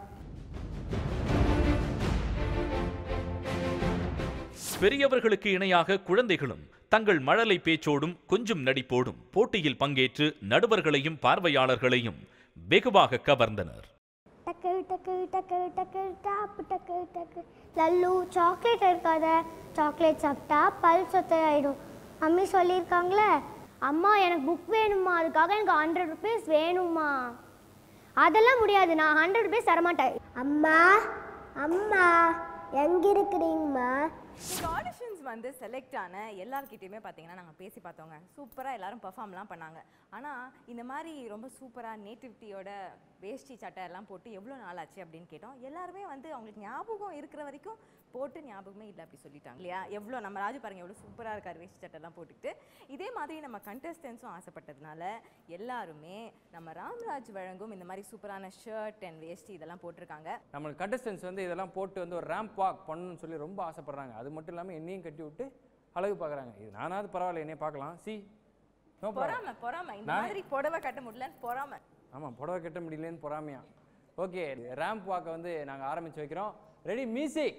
பெரியவர்களுக்கு இணையாக குழந்தைகளும் தங்கள் மழலை பேச்சோடும் கொஞ்சம் நடிப்போடும் போட்டியில் பங்கேற்று நடுவர்களையும் பார்வையாளர்களையும் வெகுவாக கவர்ந்தனர் டக்கு டக்கு டக்கு டக்கு டாப்பு டக்கு டக்கு லல்லு சாக்லேட் இருக்காத சாக்லேட் சாப்பிட்டா பல் சொத்தையாயிடும் மம்மி சொல்லியிருக்காங்களே அம்மா எனக்கு புக் வேணுமா அதுக்காக எனக்கு ஹண்ட்ரட் ருபீஸ் வேணுமா அதெல்லாம் முடியாது நான் ஹண்ட்ரட் ருபீஸ் தரமாட்டேன் அம்மா அம்மா எங்க இருக்கிறீங்கம்மா இந்த ஆடிஷன்ஸ் வந்து செலக்ட் ஆன எல்லார்கிட்டயுமே பார்த்தீங்கன்னா நாங்கள் பேசி பார்த்தோங்க சூப்பராக எல்லாரும் பெர்ஃபார்ம்லாம் பண்ணாங்க ஆனால் இந்த மாதிரி ரொம்ப சூப்பராக நேட்டிவிட்டியோட வேஷ்டி சட்டை எல்லாம் போட்டு எவ்வளோ நாள் ஆச்சு அப்படின்னு கேட்டோம் எல்லாருமே வந்து அவங்களுக்கு ஞாபகம் இருக்கிற வரைக்கும் போட்டு ஞாபகமே இல்லை அப்படி சொல்லிட்டாங்க இல்லையா எவ்வளோ நம்ம ராஜு பாருங்க எவ்வளோ சூப்பராக இருக்கார் வேஷ்டி சட்டைலாம் போட்டுக்கிட்டு இதே மாதிரி நம்ம கண்டஸ்டன்ஸும் ஆசைப்பட்டதுனால எல்லாருமே நம்ம ராம்ராஜ் வழங்கும் இந்த மாதிரி சூப்பரான ஷர்ட் அண்ட் வேஷ்டி இதெல்லாம் போட்டிருக்காங்க நம்ம கண்டஸ்டன்ஸ் வந்து இதெல்லாம் போட்டு வந்து ஒரு ரேம்ப் வாக் பண்ணணும்னு சொல்லி ரொம்ப ஆசைப்படுறாங்க அது மட்டும் இல்லாமல் என்னையும் கட்டி விட்டு அழகு பார்க்குறாங்க இது நானாவது பரவாயில்ல என்னைய பார்க்கலாம் சி நோ பொறாம பொறாம இந்த நான்- மாதிரி புடவை கட்ட முடியலன்னு பொறாம ஆமாம் புடவை கட்ட முடியலன்னு பொறாமையா ஓகே ரேம்ப் வாக்கை வந்து நாங்கள் ஆரம்பிச்சு வைக்கிறோம் ரெடி மியூசிக்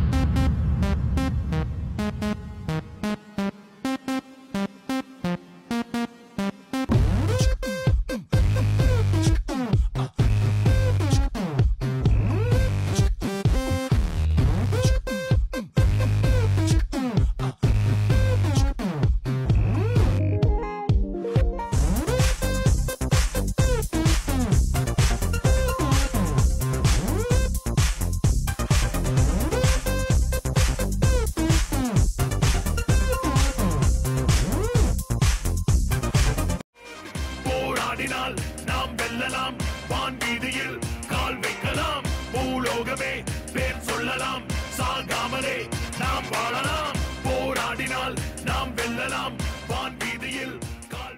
போராடினால் நாம் வெல்லலாம் வான் வீதியில் கால் வைக்கலாம் பூலோகமே பேர் சொல்லலாம் சாகாமலே நாம் வாழலாம் போராடினால் நாம் வெல்லலாம் வான் வீதியில் கால்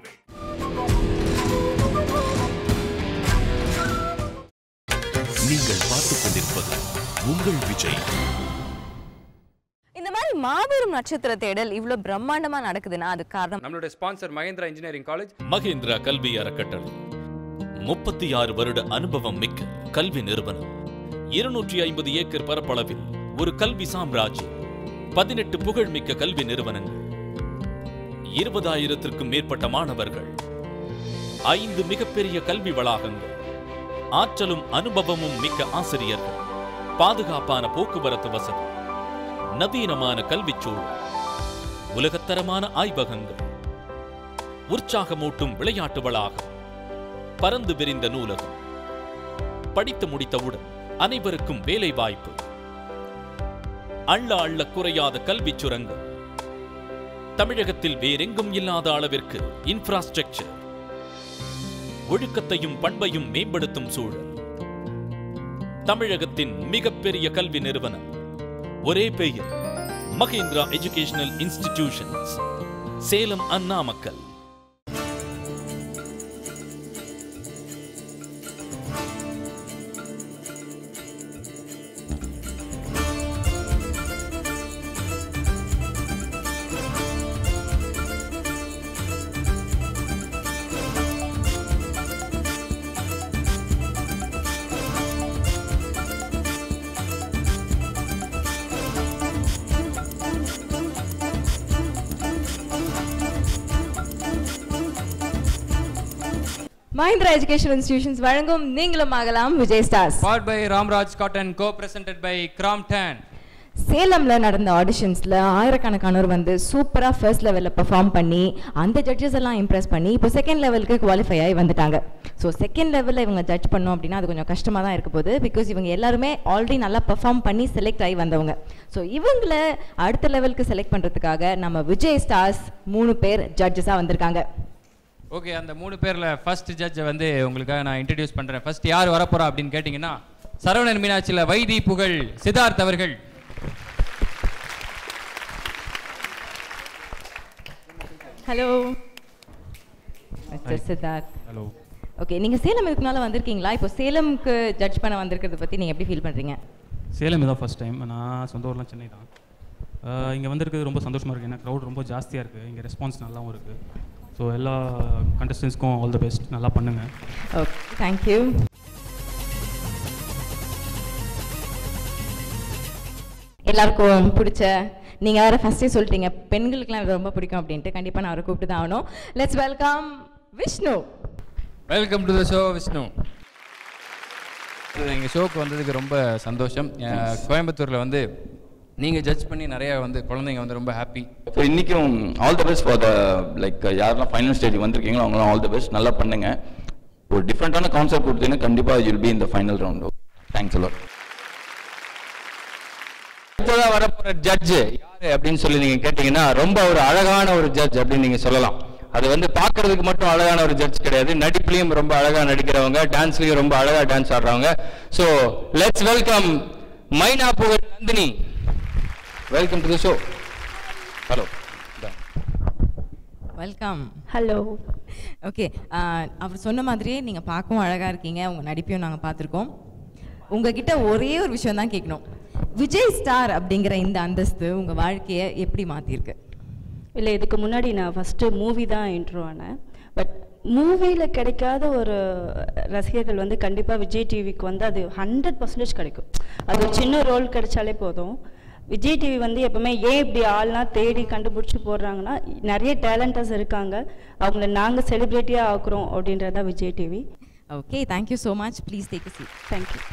நீங்கள் பார்த்துக் கொண்டிருப்பது உங்கள் விஜய் இந்த மாதிரி மாபெரும் நட்சத்திர தேடல் இவ்வளோ பிரம்மாண்டமா நடக்குதுன்னா அது காரணம் நம்மளுடைய sponsor Mahendra engineering college Mahendra கல்வி அறக்கட்டளை முப்பத்தி ஆறு வருட அனுபவம் மிக்க கல்வி நிறுவனம் இருநூற்றி ஐம்பது ஏக்கர் பரப்பளவில் ஒரு கல்வி சாம்ராஜ்யம் பதினெட்டு புகழ்மிக்க கல்வி நிறுவனங்கள் இருபதாயிரத்திற்கும் மேற்பட்ட மாணவர்கள் ஐந்து மிகப்பெரிய கல்வி வளாகங்கள் ஆற்றலும் அனுபவமும் மிக்க ஆசிரியர்கள் பாதுகாப்பான போக்குவரத்து வசதி நவீனமான கல்விச் சூழல் உலகத்தரமான ஆய்வகங்கள் உற்சாகமூட்டும் விளையாட்டு வளாகம் பறந்து விரிந்த நூலகம் படித்து முடித்தவுடன் அனைவருக்கும் வேலை வாய்ப்பு அள்ள அள்ள குறையாத கல்விச் சுரங்கம் தமிழகத்தில் வேறெங்கும் இல்லாத அளவிற்கு இன்ஃப்ராஸ்ட்ரக்சர் ஒழுக்கத்தையும் பண்பையும் மேம்படுத்தும் சூழல் தமிழகத்தின் மிகப்பெரிய கல்வி நிறுவனம் ஒரே பெயர் மகேந்திரா எஜுகேஷனல் இன்ஸ்டிடியூஷன்ஸ் சேலம் அண்ணாமக்கல் மஹிந்திரா எஜுகேஷன் இன்ஸ்டிடியூஷன்ஸ் வழங்கும் நீங்களும் ஆகலாம் Vijay stars powered by Ramraj cotton co presented by Crompton சேலம்ல நடந்த ஆடிஷன்ஸ்ல ஆயிரக்கணக்கானோர் வந்து சூப்பரா ஃபர்ஸ்ட் லெவல்ல பெர்ஃபார்ம் பண்ணி அந்த ஜட்ஜஸ் எல்லாம் இம்ப்ரெஸ் பண்ணி இப்போ செகண்ட் லெவலுக்கு குவாலிஃபை ஆகி வந்துட்டாங்க ஸோ செகண்ட் லெவலில் இவங்க ஜட்ஜ் பண்ணோம் அப்படின்னா அது கொஞ்சம் கஷ்டமாக தான் இருக்க போகுது பிகாஸ் இவங்க எல்லாருமே ஆல்ரெடி நல்லா பெர்ஃபார்ம் பண்ணி செலக்ட் ஆகி வந்தவங்க ஸோ இவங்கள அடுத்த லெவலுக்கு செலக்ட் பண்ணுறதுக்காக நம்ம விஜய் ஸ்டார்ஸ் மூணு பேர் ஜட்ஜஸாக வந்திருக்காங்க ஓகே அந்த மூணு பேரில் ஃபர்ஸ்ட் ஜட்ஜை வந்து உங்களுக்காக நான் இன்ட்ரடியூஸ் பண்ணுறேன் ஃபர்ஸ்ட் யார் வரப்போறா அப்படின்னு கேட்டிங்கன்னா சரவணன் மீனாட்சியில் வைதி புகழ் சித்தார்த் அவர்கள் hello mister Siddharth hello okay நீங்க சேலம் இதுக்கு முன்னால வந்திருக்கீங்களா இப்போ சேலம்க்கு ஜட்ஜ் பண்ண வந்திருக்கிறத பத்தி நீங்க எப்படி ஃபீல் பண்றீங்க சேலம் இதான் ஃபஸ்ட் டைம் நான் சொந்த ஊர்லாம் சென்னை தான் இங்கே வந்திருக்கிறது ரொம்ப சந்தோஷமாக இருக்குது ஏன்னா க்ரௌட் ரொம்ப ஜாஸ்தியாக இருக்குது இங்கே ரெஸ்பான்ஸ் நல்லாவும் இருக்குது ஸோ எல்லா கண்டஸ்டன்ஸ்க்கும் ஆல் த பெஸ்ட் நல்லா பண்ணுங்கள் ஓகே தேங்க்யூ எல்லாருக்கும் பிடிச்ச நீங்க வேற ஃபர்ஸ்டே சொல்லிட்டீங்க பெண்களுக்குலாம் இது ரொம்ப பிடிக்கும் அப்படின்ட்டு கண்டிப்பா நான் அவரை கூப்பிட்டு தான் ஆகணும் let's welcome Vishnu welcome to the show Vishnu எங்கள் ஷோக்கு வந்ததுக்கு ரொம்ப சந்தோஷம் அஹ் கோயம்புத்தூரில் வந்து நீங்கள் ஜட்ஜ் பண்ணி நிறைய வந்து குழந்தைங்க வந்து ரொம்ப ஹாப்பி ஸோ இன்றைக்கும் all the best for the like யாரெல்லாம் ஃபைனல் ஸ்டேஜ் வந்திருக்கீங்களோ அவங்களாம் ஆல் த பெஸ்ட் நல்லா பண்ணுங்க ஒரு டிஃப்ரெண்ட்டான கான்செப்ட் கொடுத்தீங்கன்னா கண்டிப்பாக யூல் பி இந்த ஃபைனல் ரவுண்ட் தேங்க்ஸ் அலாட் அடுத்ததா வரப்போற ஜட்ஜ் யாரு அப்படின்னு சொல்லி நீங்க கேட்டீங்கன்னா ரொம்ப ஒரு அழகான ஒரு ஜட்ஜ் அப்படின்னு நீங்க சொல்லலாம் அது வந்து பார்க்கிறதுக்கு மட்டும் அழகான ஒரு ஜட்ஜ் கிடையாது நடிப்புலயும் ரொம்ப அழகா நடிக்கிறவங்க டான்ஸ்லயும் ரொம்ப அழகா டான்ஸ் ஆடுறவங்க so let's welcome Maina Pugazh Nandhini welcome to the show hello welcome hello okay அவர் சொன்ன மாதிரியே நீங்கள் பார்க்கவும் அழகாக இருக்கீங்க உங்கள் நடிப்பையும் நாங்கள் பார்த்துருக்கோம் உங்ககிட்ட ஒரே ஒரு விஷயம் தான் கேட்கணும் விஜய் ஸ்டார் அப்படிங்கிற இந்த அந்தஸ்து உங்கள் வாழ்க்கையை எப்படி மாற்றிருக்கு இல்லை இதுக்கு முன்னாடி நான் ஃபஸ்ட்டு மூவி தான் இன்ட்ரோ ஆனேன் பட் மூவியில் கிடைக்காத ஒரு ரசிகர்கள் வந்து கண்டிப்பாக விஜய் டிவிக்கு வந்து அது ஹண்ட்ரட் பர்சன்டேஜ் கிடைக்கும் அது ஒரு சின்ன ரோல் கிடைச்சாலே போதும் விஜய் டிவி வந்து எப்பவுமே ஏன் இப்படி ஆள்லாம் தேடி கண்டுபிடிச்சி போடுறாங்கன்னா நிறைய டேலண்டர்ஸ் இருக்காங்க அவங்கள நாங்கள் செலிப்ரிட்டியாக ஆக்குறோம் அப்படின்றது தான் Vijay TV okay thank you so much please take seat thank you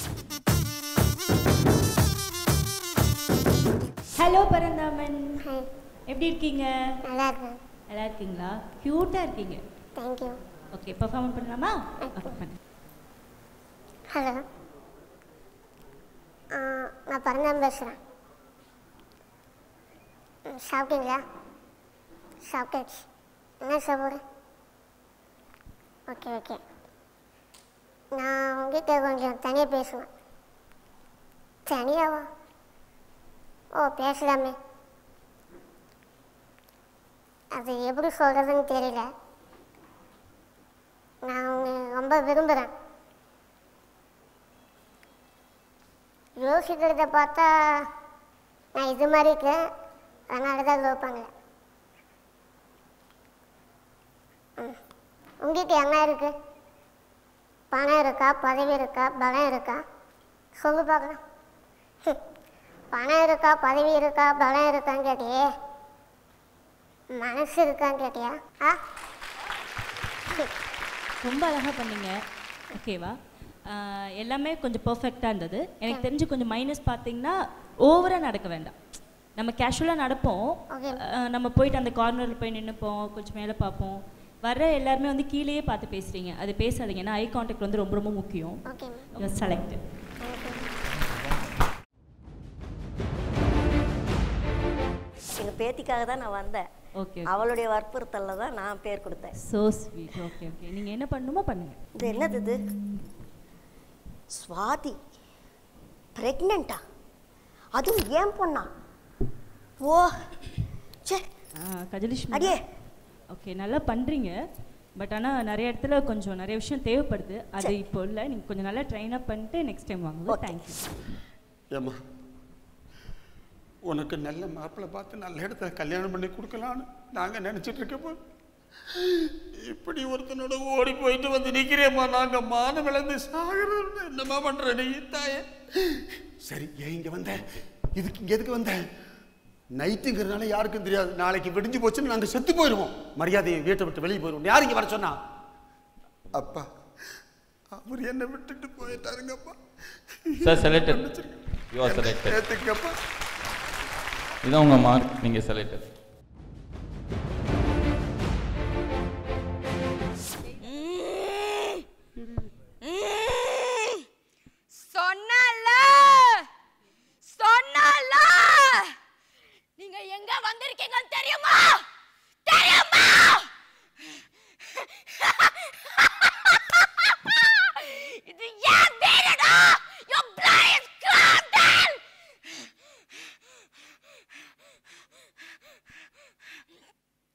hello Paranthaman எப்படி இருக்கீங்க நல்லா இருக்கேன் நல்லா இருக்கீங்களா க்யூட்டாக இருக்கீங்க தேங்க்யூ ஓகே பர்ஃபார்ம் பண்ணலாமா Okay, பண்ணு ஹலோ நான் பரந்தாம் பேசுகிறேன் சாப்பிட்டீங்களா சாப்பிட்டாச்சு என்ன சாப்பாடு ஓகே ஓகே நான் உங்ககிட்ட கொஞ்சம் தனியாக பேசுவேன் தனியாவா ஓ பேசலாமே அது எப்படி சொல்கிறதுன்னு தெரியல நான் உன்னை ரொம்ப விரும்புகிறேன் யோசிக்கிறத பார்த்தா நான் இது மாதிரி இருக்கேன் அதனால தான் லவ் பண்ணல ம். உங்ககிட்ட என்ன இருக்கு பணம் இருக்கா பதவி இருக்கா பலம் இருக்கா சொல்லு பார்க்கலாம் ஹம். பணம் இருக்கா பதவி இருக்கா பலம் இருக்கான்னு கேட்டியே மனசு இருக்கான்னு கேட்டியா ஆ ரொம்ப அழகாக பண்ணீங்க ஓகேவா ஆஹ் எல்லாமே கொஞ்சம் பர்ஃபெக்டாக இருந்தது எனக்கு தெரிஞ்சு கொஞ்சம் மைனஸ் பார்த்தீங்கன்னா ஓவராக நடக்க வேண்டாம் நம்ம கேஷுவலாக நடப்போம் ஆஹ் நம்ம போயிட்டு அந்த கார்னரில் போய் நின்றுப்போம் கொஞ்சம் மேலே பார்ப்போம் வர எல்லாருமே வந்து கீழேயே பார்த்து பேசுகிறீங்க அது பேசாதீங்க ஏன்னா ஐ கான்டாக்ட் வந்து ரொம்ப ரொம்ப முக்கியம் ஓகே செலக்ட் எங்கள் பேத்திக்காக தான் நான் வந்தேன் ஓகே அவளுடைய வற்புறுத்தலில் தான் நான் பேர் கொடுத்தேன் ஸோ ஸ்வீட் ஓகே ஓகே நீங்கள் என்ன பண்ணணுமோ பண்ணுங்கள் இது என்னது இது சுவாதி ப்ரெக்னெண்ட்டா அதுவும் ஏன் பொண்ணா ஓ சே கஜலிஷ்மி அடியே ஓகே நல்லா பண்ணுறீங்க பட் ஆனால் நிறைய இடத்துல கொஞ்சம் நிறைய விஷயம் தேவைப்படுது அது இப்போ இல்லை நீங்கள் கொஞ்சம் நல்லா ட்ரைன் அப் பண்ணிட்டு நெக்ஸ்ட் டைம் வாங்க தேங்க்யூ ஏம்மா உனக்கு நல்ல மாப்பிள்ளை பார்த்து நல்ல இடத்துல கல்யாணம் பண்ணி கொடுக்கலான்னு நாங்கள் நினச்சிட்டு இருக்கப்போ இப்படி ஒருத்தனோட ஓடி போயிட்டு வந்து நிற்கிறேம்மா நாங்கள் மானம் விளந்து சாகிறது என்னம்மா பண்ணுற நீ தாயே சரி ஏன் இங்கே வந்த இதுக்கு இங்கே எதுக்கு வந்த நைட்டுங்கிறதுனால யாருக்கும் தெரியாது நாளைக்கு விடிஞ்சு போச்சுன்னு நாங்கள் செத்து போயிடுவோம் மரியாதையை வீட்டை விட்டு வெளியே போயிடுவோம் யார் இங்கே வர சொன்னா அப்பா அவர் என்னை விட்டுட்டு போயிட்டாருங்கப்பா sir selected you are selected ஏத்துக்கப்பா இதான் உங்கள் மார்க் நீங்கள் செலக்டட் சொன்னல சொன்னல நீங்க எங்க வந்திருக்கீங்கன்னு தெரியுமா தெரியுமா இது ஏன் வீடுடா யூ பிளேஸ் கிராண்டல்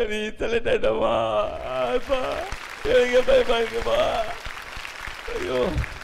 நீ சொல்லிட்டேன்டம்மா அப்பா எனக்கு பயமா இருக்குப்பா ஐயோ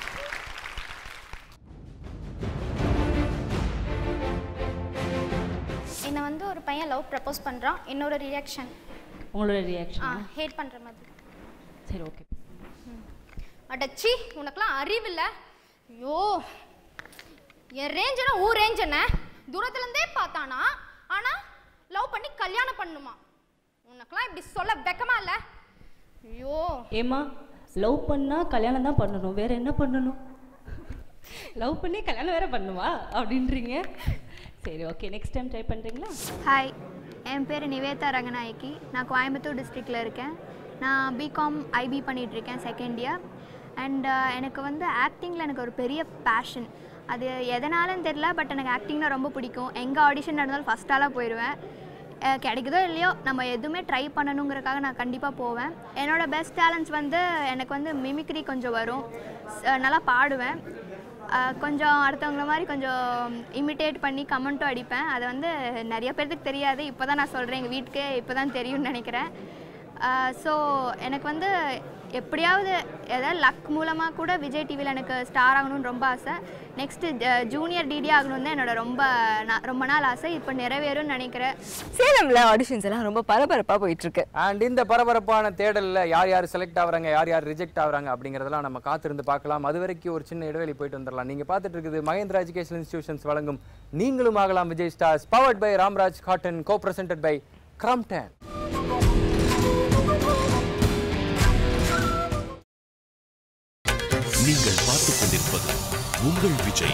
என்னை வந்து ஒரு பையன் லவ் ப்ரப்போஸ் பண்ணுறான் என்னோட ரியாக்ஷன் உங்களோட ஆ ரியாக்ஷன் ஹேட் பண்ணுற மாதிரி சரி ஓகே அடச்சி உனக்கெல்லாம் அறிவில்ல ஐயோ என் ரேஞ்சுனா ஊ ரேஞ்ச் என்ன தூரத்துலேருந்தே பார்த்தானா ஆனால் லவ் பண்ணி கல்யாணம் பண்ணுமா உனக்கெல்லாம் இப்படி சொல்ல வெக்கமா இல்லை ஐயோ ஏம்மா லவ் பண்ணா கல்யாணம் தான் பண்ணணும் வேற என்ன பண்ணணும் லவ் பண்ணி கல்யாணம் வேற பண்ணுவா அப்படின்றீங்க சரி ஓகே நெக்ஸ்ட் டைம் ட்ரை பண்ணுறீங்களா ஹாய் என் பேர் நிவேதா ரங்கநாயக்கி நான் கோயம்புத்தூர் டிஸ்ட்ரிக்டில் இருக்கேன் நான் பிகாம் ஐபி பண்ணிகிட்ருக்கேன் செகண்ட் இயர் அண்ட் எனக்கு வந்து ஆக்டிங்கில் எனக்கு ஒரு பெரிய பேஷன் அது எதனாலும் தெரில பட் எனக்கு ஆக்டிங்னா ரொம்ப பிடிக்கும் எங்கே ஆடிஷன் நடந்தாலும் ஃபஸ்ட் ஆளாக போயிடுவேன் அஹ் கிடைக்குதோ இல்லையோ நம்ம எதுவுமே ட்ரை பண்ணணுங்கிறக்காக நான் கண்டிப்பாக போவேன் என்னோடய பெஸ்ட் டேலண்ட்ஸ் வந்து எனக்கு வந்து மிமிக்ரி கொஞ்சம் வரும் ஸ்- நல்லா பாடுவேன் அஹ் கொஞ்சம் அடுத்தவங்கள மாதிரி கொஞ்சம் இமிட்டேட் பண்ணி கமெண்ட்டும் அடிப்பேன் அது வந்து நிறைய பேர்த்துக்கு தெரியாது இப்போ தான் நான் சொல்கிறேன் எங்கள் வீட்டுக்கே இப்போ தான் தெரியும்னு நினைக்கிறேன் ஸோ எனக்கு வந்து எப்படியாவது ஏதாவது லக் மூலமாக கூட விஜய் டிவியில் எனக்கு ஸ்டார் ஆகணும்னு ரொம்ப ஆசை நெக்ஸ்ட்டு ஜூனியர் டிடி ஆகணும்னு தான் என்னோட ரொம்ப நா- ரொம்ப நாள் ஆசை இப்போ நிறைவேறும்னு நினைக்கிறேன் சேலம்ல ஆடிஷன்ஸ் எல்லாம் ரொம்ப பரபரப்பா போயிட்டு இருக்கு அண்ட் இந்த பரபரப்பான தேடலில் யார் யார் செலக்ட் ஆகுறாங்க யார் யார் ரிஜெக்ட் ஆகுறாங்க அப்படிங்கிறதெல்லாம் நம்ம காத்திருந்து பார்க்கலாம் அது வரைக்கும் ஒரு சின்ன இடைவெளி போயிட்டு வந்துடலாம் நீங்கள் பார்த்துட்டு இருக்குது மகேந்திரா எஜுகேஷன் இன்ஸ்டிடியூஷன்ஸ் வழங்கும் நீங்களும் ஆகலாம் Vijay stars powered by Ramraj cotton co presented by Crompton நீங்கள் பார்த்துக் கொண்டிருப்பது உங்கள் Vijay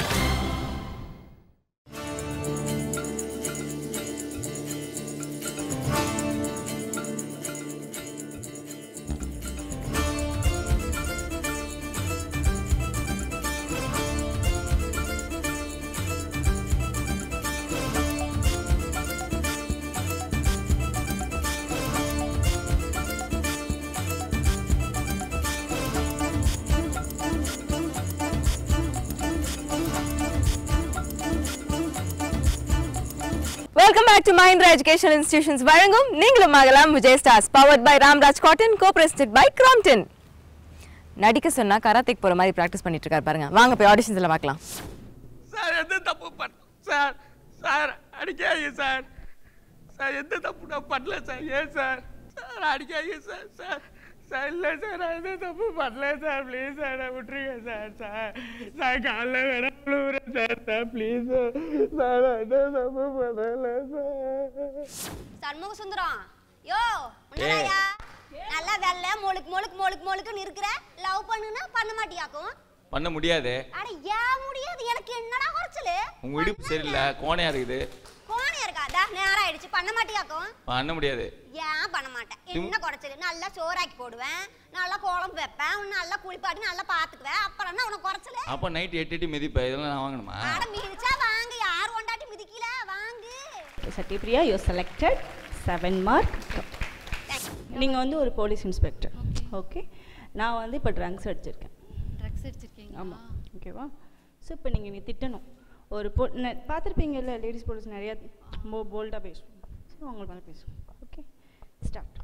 welcome back to Mahindra education institutions வழங்கும் நீங்களும் ஆகலாம் Vijay stars powered by Ramraj cotton co presented by Crompton நடிக்க சொன்னா கராத்தேக்கு போற மாதிரி பிராக்டிஸ் பண்ணிட்டு இருக்காரு பாருங்க வாங்க போய் ஆடிஷன்ஸ்ல பார்க்கலாம் சார் எந்த தப்பு பண்ண சார் சார் அடிக்காதீங்க சார் சார் எந்த தப்பு நான் பண்ணல சார் ஏன் சார் சார் அடிக்காதீங்க சார் சார் சார் இல்லை சார் நான் எந்த தப்பு பண்ணல சார் ப்ளீஸ் சார் நான் விட்டுருங்க சார் சார் சார் காலைல வேணா விழுவுறேன் sir sir please sir sir நான் எந்த தப்பு பண்ணல சார் சண்முக சுந்தரம் யோ உன்னதாயா நல்லா வெள்ளை மொழுக்கு மொழுக்கு மொழுக்கு மொழுக்குன்னு இருக்கிற லவ் பண்ணுனா பண்ண மாட்டியாக்கும் பண்ண முடியாது அட ஏன் முடியாது எனக்கு என்னடா குறைச்சலு உங்க இடுப்பு சரியில்லை கோணையா இருக்குது கோணையா இருக்காதா நேரம் ஆயிடுச்சு பண்ண மாட்டியாக்கும் பண்ண முடியாது ஏன் பண்ண மாட்டேன் என்ன குறைச்சலு நல்லா சோறாக்கி போடுவேன் நல்லா குழம்பு வைப்பேன் உன்னை நல்லா குளிப்பாட்டி நல்லா பாத்துக்குவேன் அப்புறம் என்ன உனக்கு குறைச்சலு அப்போ நைட் எட்டு எட்டு மிதிப்பேன் இதெல்லாம் நான் வாங்கணுமா அட மிதிச்சா வாங்க யார் ஒண்டாட்டி மிதிக்கல வாங்கு Sathyapriya you selected seven mark நீங்கள் வந்து ஒரு போலீஸ் இன்ஸ்பெக்டர் ஓகே நான் வந்து இப்போ ட்ரங்க்ஸ் அடிச்சிருக்கேன் ட்ரக்ஸ் அடிச்சிருக்கீங்க ஆமாம் ஓகேவா ஸோ இப்போ நீங்கள் நீ திட்டணும் ஒரு பொ நெ- பார்த்திருப்பீங்கல்ல லேடிஸ் போலீஸ் நிறையா மோ போல்டாக பேசுவோம் ஸோ அவங்க மேலே பேசுவோம் ஓகே ஸ்டார்ட்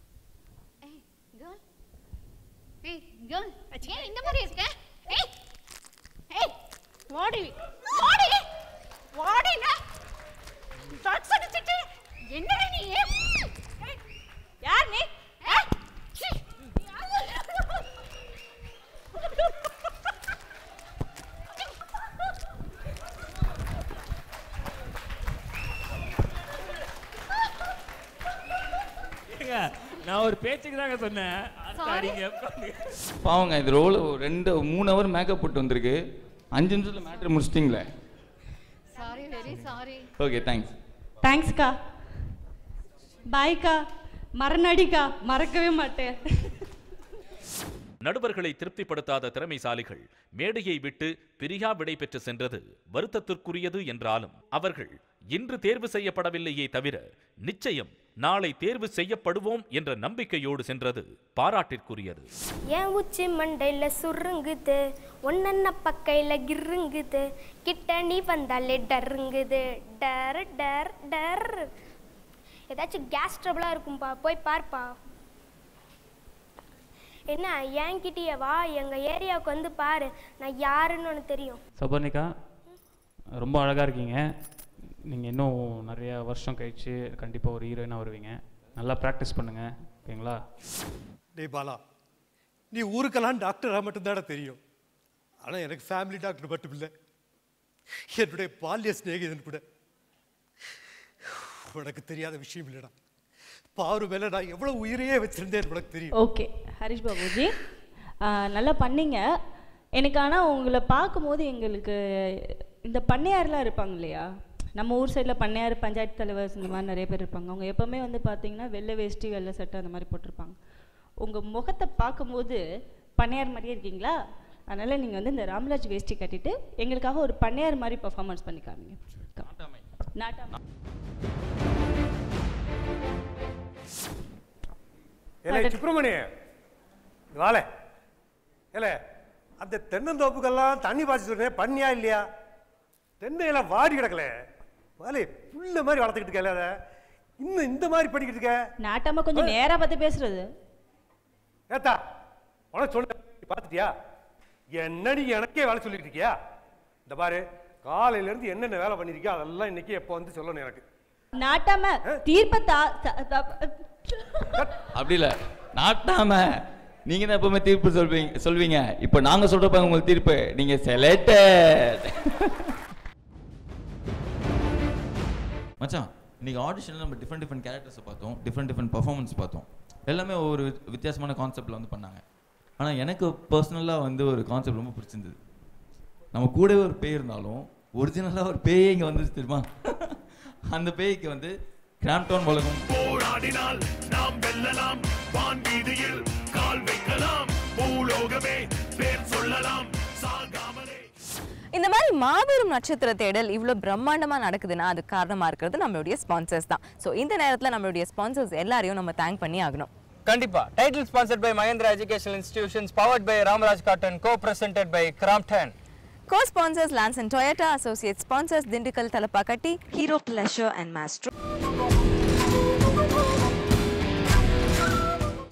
கேர்ள் ஏய் கேர்ள் ஏன் இந்த மாதிரி இருக்க ஏய் ஏய் வாடி வாடி வாடினா ட்ரக்ஸ் அடிச்சிட்டு என்னடா நீ ஏய், யார் நீ ஏய், சீ, ஏங்க, நான் ஒரு பேச்சுக்கு தாங்க சொன்னேன் அடிங்க பாவங்க இது ரோல் ரெண்டு மூணு ஹவர் மேக்கப் போட்டு வந்திருக்கு அஞ்சு நிமிஷத்தில் மேட்ரு முடிச்சிட்டிங்களே sorry very sorry okay thanks தேங்க்ஸ்க்கா பாய்க்கா மரணடிக்கா மறக்கவே மாட்டேன் நடுவர்களை திருப்திப்படுத்தாத திறமைசாலிகள் மேடையை விட்டு பிரியா விடை பெற்று சென்றது வருத்தத்திற்குரியது என்றாலும் அவர்கள் இன்று தேர்வு செய்யப்படவில்லையே தவிர நிச்சயம் நாளை தேர்வு செய்யப்படுவோம் என்ற நம்பிக்கையோடு சென்றது பாராட்டிற்குரியது என் உச்சி மண்டையில சுருங்குது ஒன்னென்ன பக்கையில கிருங்குது கிட்ட நீ வந்தாலே டருங்குது டர் டர் டர் ஏதாச்சும் கேஸ் ட்ரபிளாக இருக்கும்பா போய் பார்ப்பா என்ன என்கிட்டயே வா எங்கள் ஏரியாவுக்கு வந்து பாரு நான் யாருன்னு உனக்கு தெரியும் சபர்ணிகா ரொம்ப அழகாக இருக்கீங்க நீங்கள் இன்னும் நிறைய வருஷம் கழிச்சு கண்டிப்பாக ஒரு ஹீரோயினாக வருவீங்க நல்லா ப்ராக்டிஸ் பண்ணுங்கள் ஓகேங்களா டேய் பாலா நீ ஊருக்கெல்லாம் டாக்டராக மட்டும்தானே தெரியும் ஆனால் எனக்கு ஃபேமிலி டாக்டர் மட்டும் இல்லை என்னுடைய பால்ய சிநேகிதன் கூட உனக்கு தெரியாத விஷயம் இல்லைடா பாரு மேலே நான் எவ்வளோ உயிரையே வச்சிருந்தேன் உனக்கு தெரியும் ஓகே ஹரிஷ் பாபுஜி ஆ, நல்லா பண்ணீங்க எனக்கு ஆனால் உங்களை பார்க்கும்போது எங்களுக்கு இந்த பண்ணையார்லாம் இருப்பாங்க இல்லையா நம்ம ஊர் சைடில் பண்ணையார் பஞ்சாயத்து தலைவர் இந்த மாதிரி நிறைய பேர் இருப்பாங்க அவங்க எப்போவுமே வந்து பார்த்தீங்கன்னா வெள்ளை வேஷ்டி வெள்ளை சட்டை அந்த மாதிரி போட்டிருப்பாங்க உங்கள் முகத்தை பார்க்கும்போது பண்ணையார் மாதிரியே இருக்கீங்களா அதனால் நீங்கள் வந்து இந்த ராம்ராஜ் வேஷ்டி கட்டிட்டு எங்களுக்காக ஒரு பண்ணையார் மாதிரி பர்ஃபார்மன்ஸ் பண்ணி காமிங்க நாட்டாமை ஏலே சுப்பிரமணி வாழ ஏலே அந்த தென்னந்தோப்புக்கெல்லாம் தண்ணி பாய்ச்சி சொல்றேன் பண்ணியா இல்லையா தென்னையெல்லாம் வாடி கிடக்கல வாலே புல்ல மாதிரி வளர்த்துக்கிட்டு இருக்கல அதை இன்னும் இந்த மாதிரி பண்ணிக்கிட்டு இருக்க நாட்டாம கொஞ்சம் நேரா பார்த்து பேசுறது ஏத்தா உனக்கு சொல்ல பார்த்துட்டியா என்ன நீ எனக்கே வேலை சொல்லிட்டு இருக்கியா இந்த பாரு காலையில இருந்து என்னென்ன வேலை பண்ணிருக்கியா அதெல்லாம் இன்னைக்கு எப்போ வந்து சொல்லணும் எனக்கு நாட்டாம தீர்ப்ப தா த- த- அப்படி இல்லை நாட்டாம நீங்க தான் எப்பவுமே தீர்ப்பு சொல்வீங்க சொல்வீங்க இப்போ நாங்க சொல்றப்ப உங்களுக்கு தீர்ப்பு நீங்க செலக்டட் மச்சான் இன்னைக்கு ஆடிஷனில் நம்ம டிஃப்ரெண்ட் டிஃப்ரெண்ட் கேரக்டர்ஸை பார்த்தோம் டிஃப்ரெண்ட் டிஃப்ரெண்ட் பர்ஃபார்மன்ஸ் பார்த்தோம் எல்லாமே ஒரு வித்தியாசமான கான்செப்டில் வந்து பண்ணாங்க ஆனால் எனக்கு பர்சனலாக வந்து ஒரு கான்செப்ட் ரொம்ப பிடிச்சிருந்தது நம்ம கூடவே ஒரு பேய் இருந்தாலும் ஒரிஜினலாக ஒரு பேயே இங்கே வந்துச்சு தெரியுமா அந்த பேய்க்கு வந்து கிராம்டவுன் உலகம் போராடினால் நாம் வெல்லலாம் வான்வீதியில் கால் வைக்கலாம் பூலோகமே பேர் சொல்லலாம் சாகாமலே இந்த மாதிரி மாபெரும் நட்சத்திர தேடல் இவ்வளோ பிரம்மாண்டமா நடக்குதுன்னா அது காரணமா இருக்கிறது நம்மளுடைய ஸ்பான்சர்ஸ் தான் ஸோ இந்த நேரத்துல நம்மளுடைய ஸ்பான்சர்ஸ் எல்லாரையும் நம்ம தேங்க் பண்ணி ஆகணும் கண்டிப்பா title sponsored by Mahendra educational institutions powered by Ramraj cotton co presented by Crompton Co-sponsors Lance and Toyota, associate sponsors Dindigul Talapakatti, Hero Pleasure and Mastro.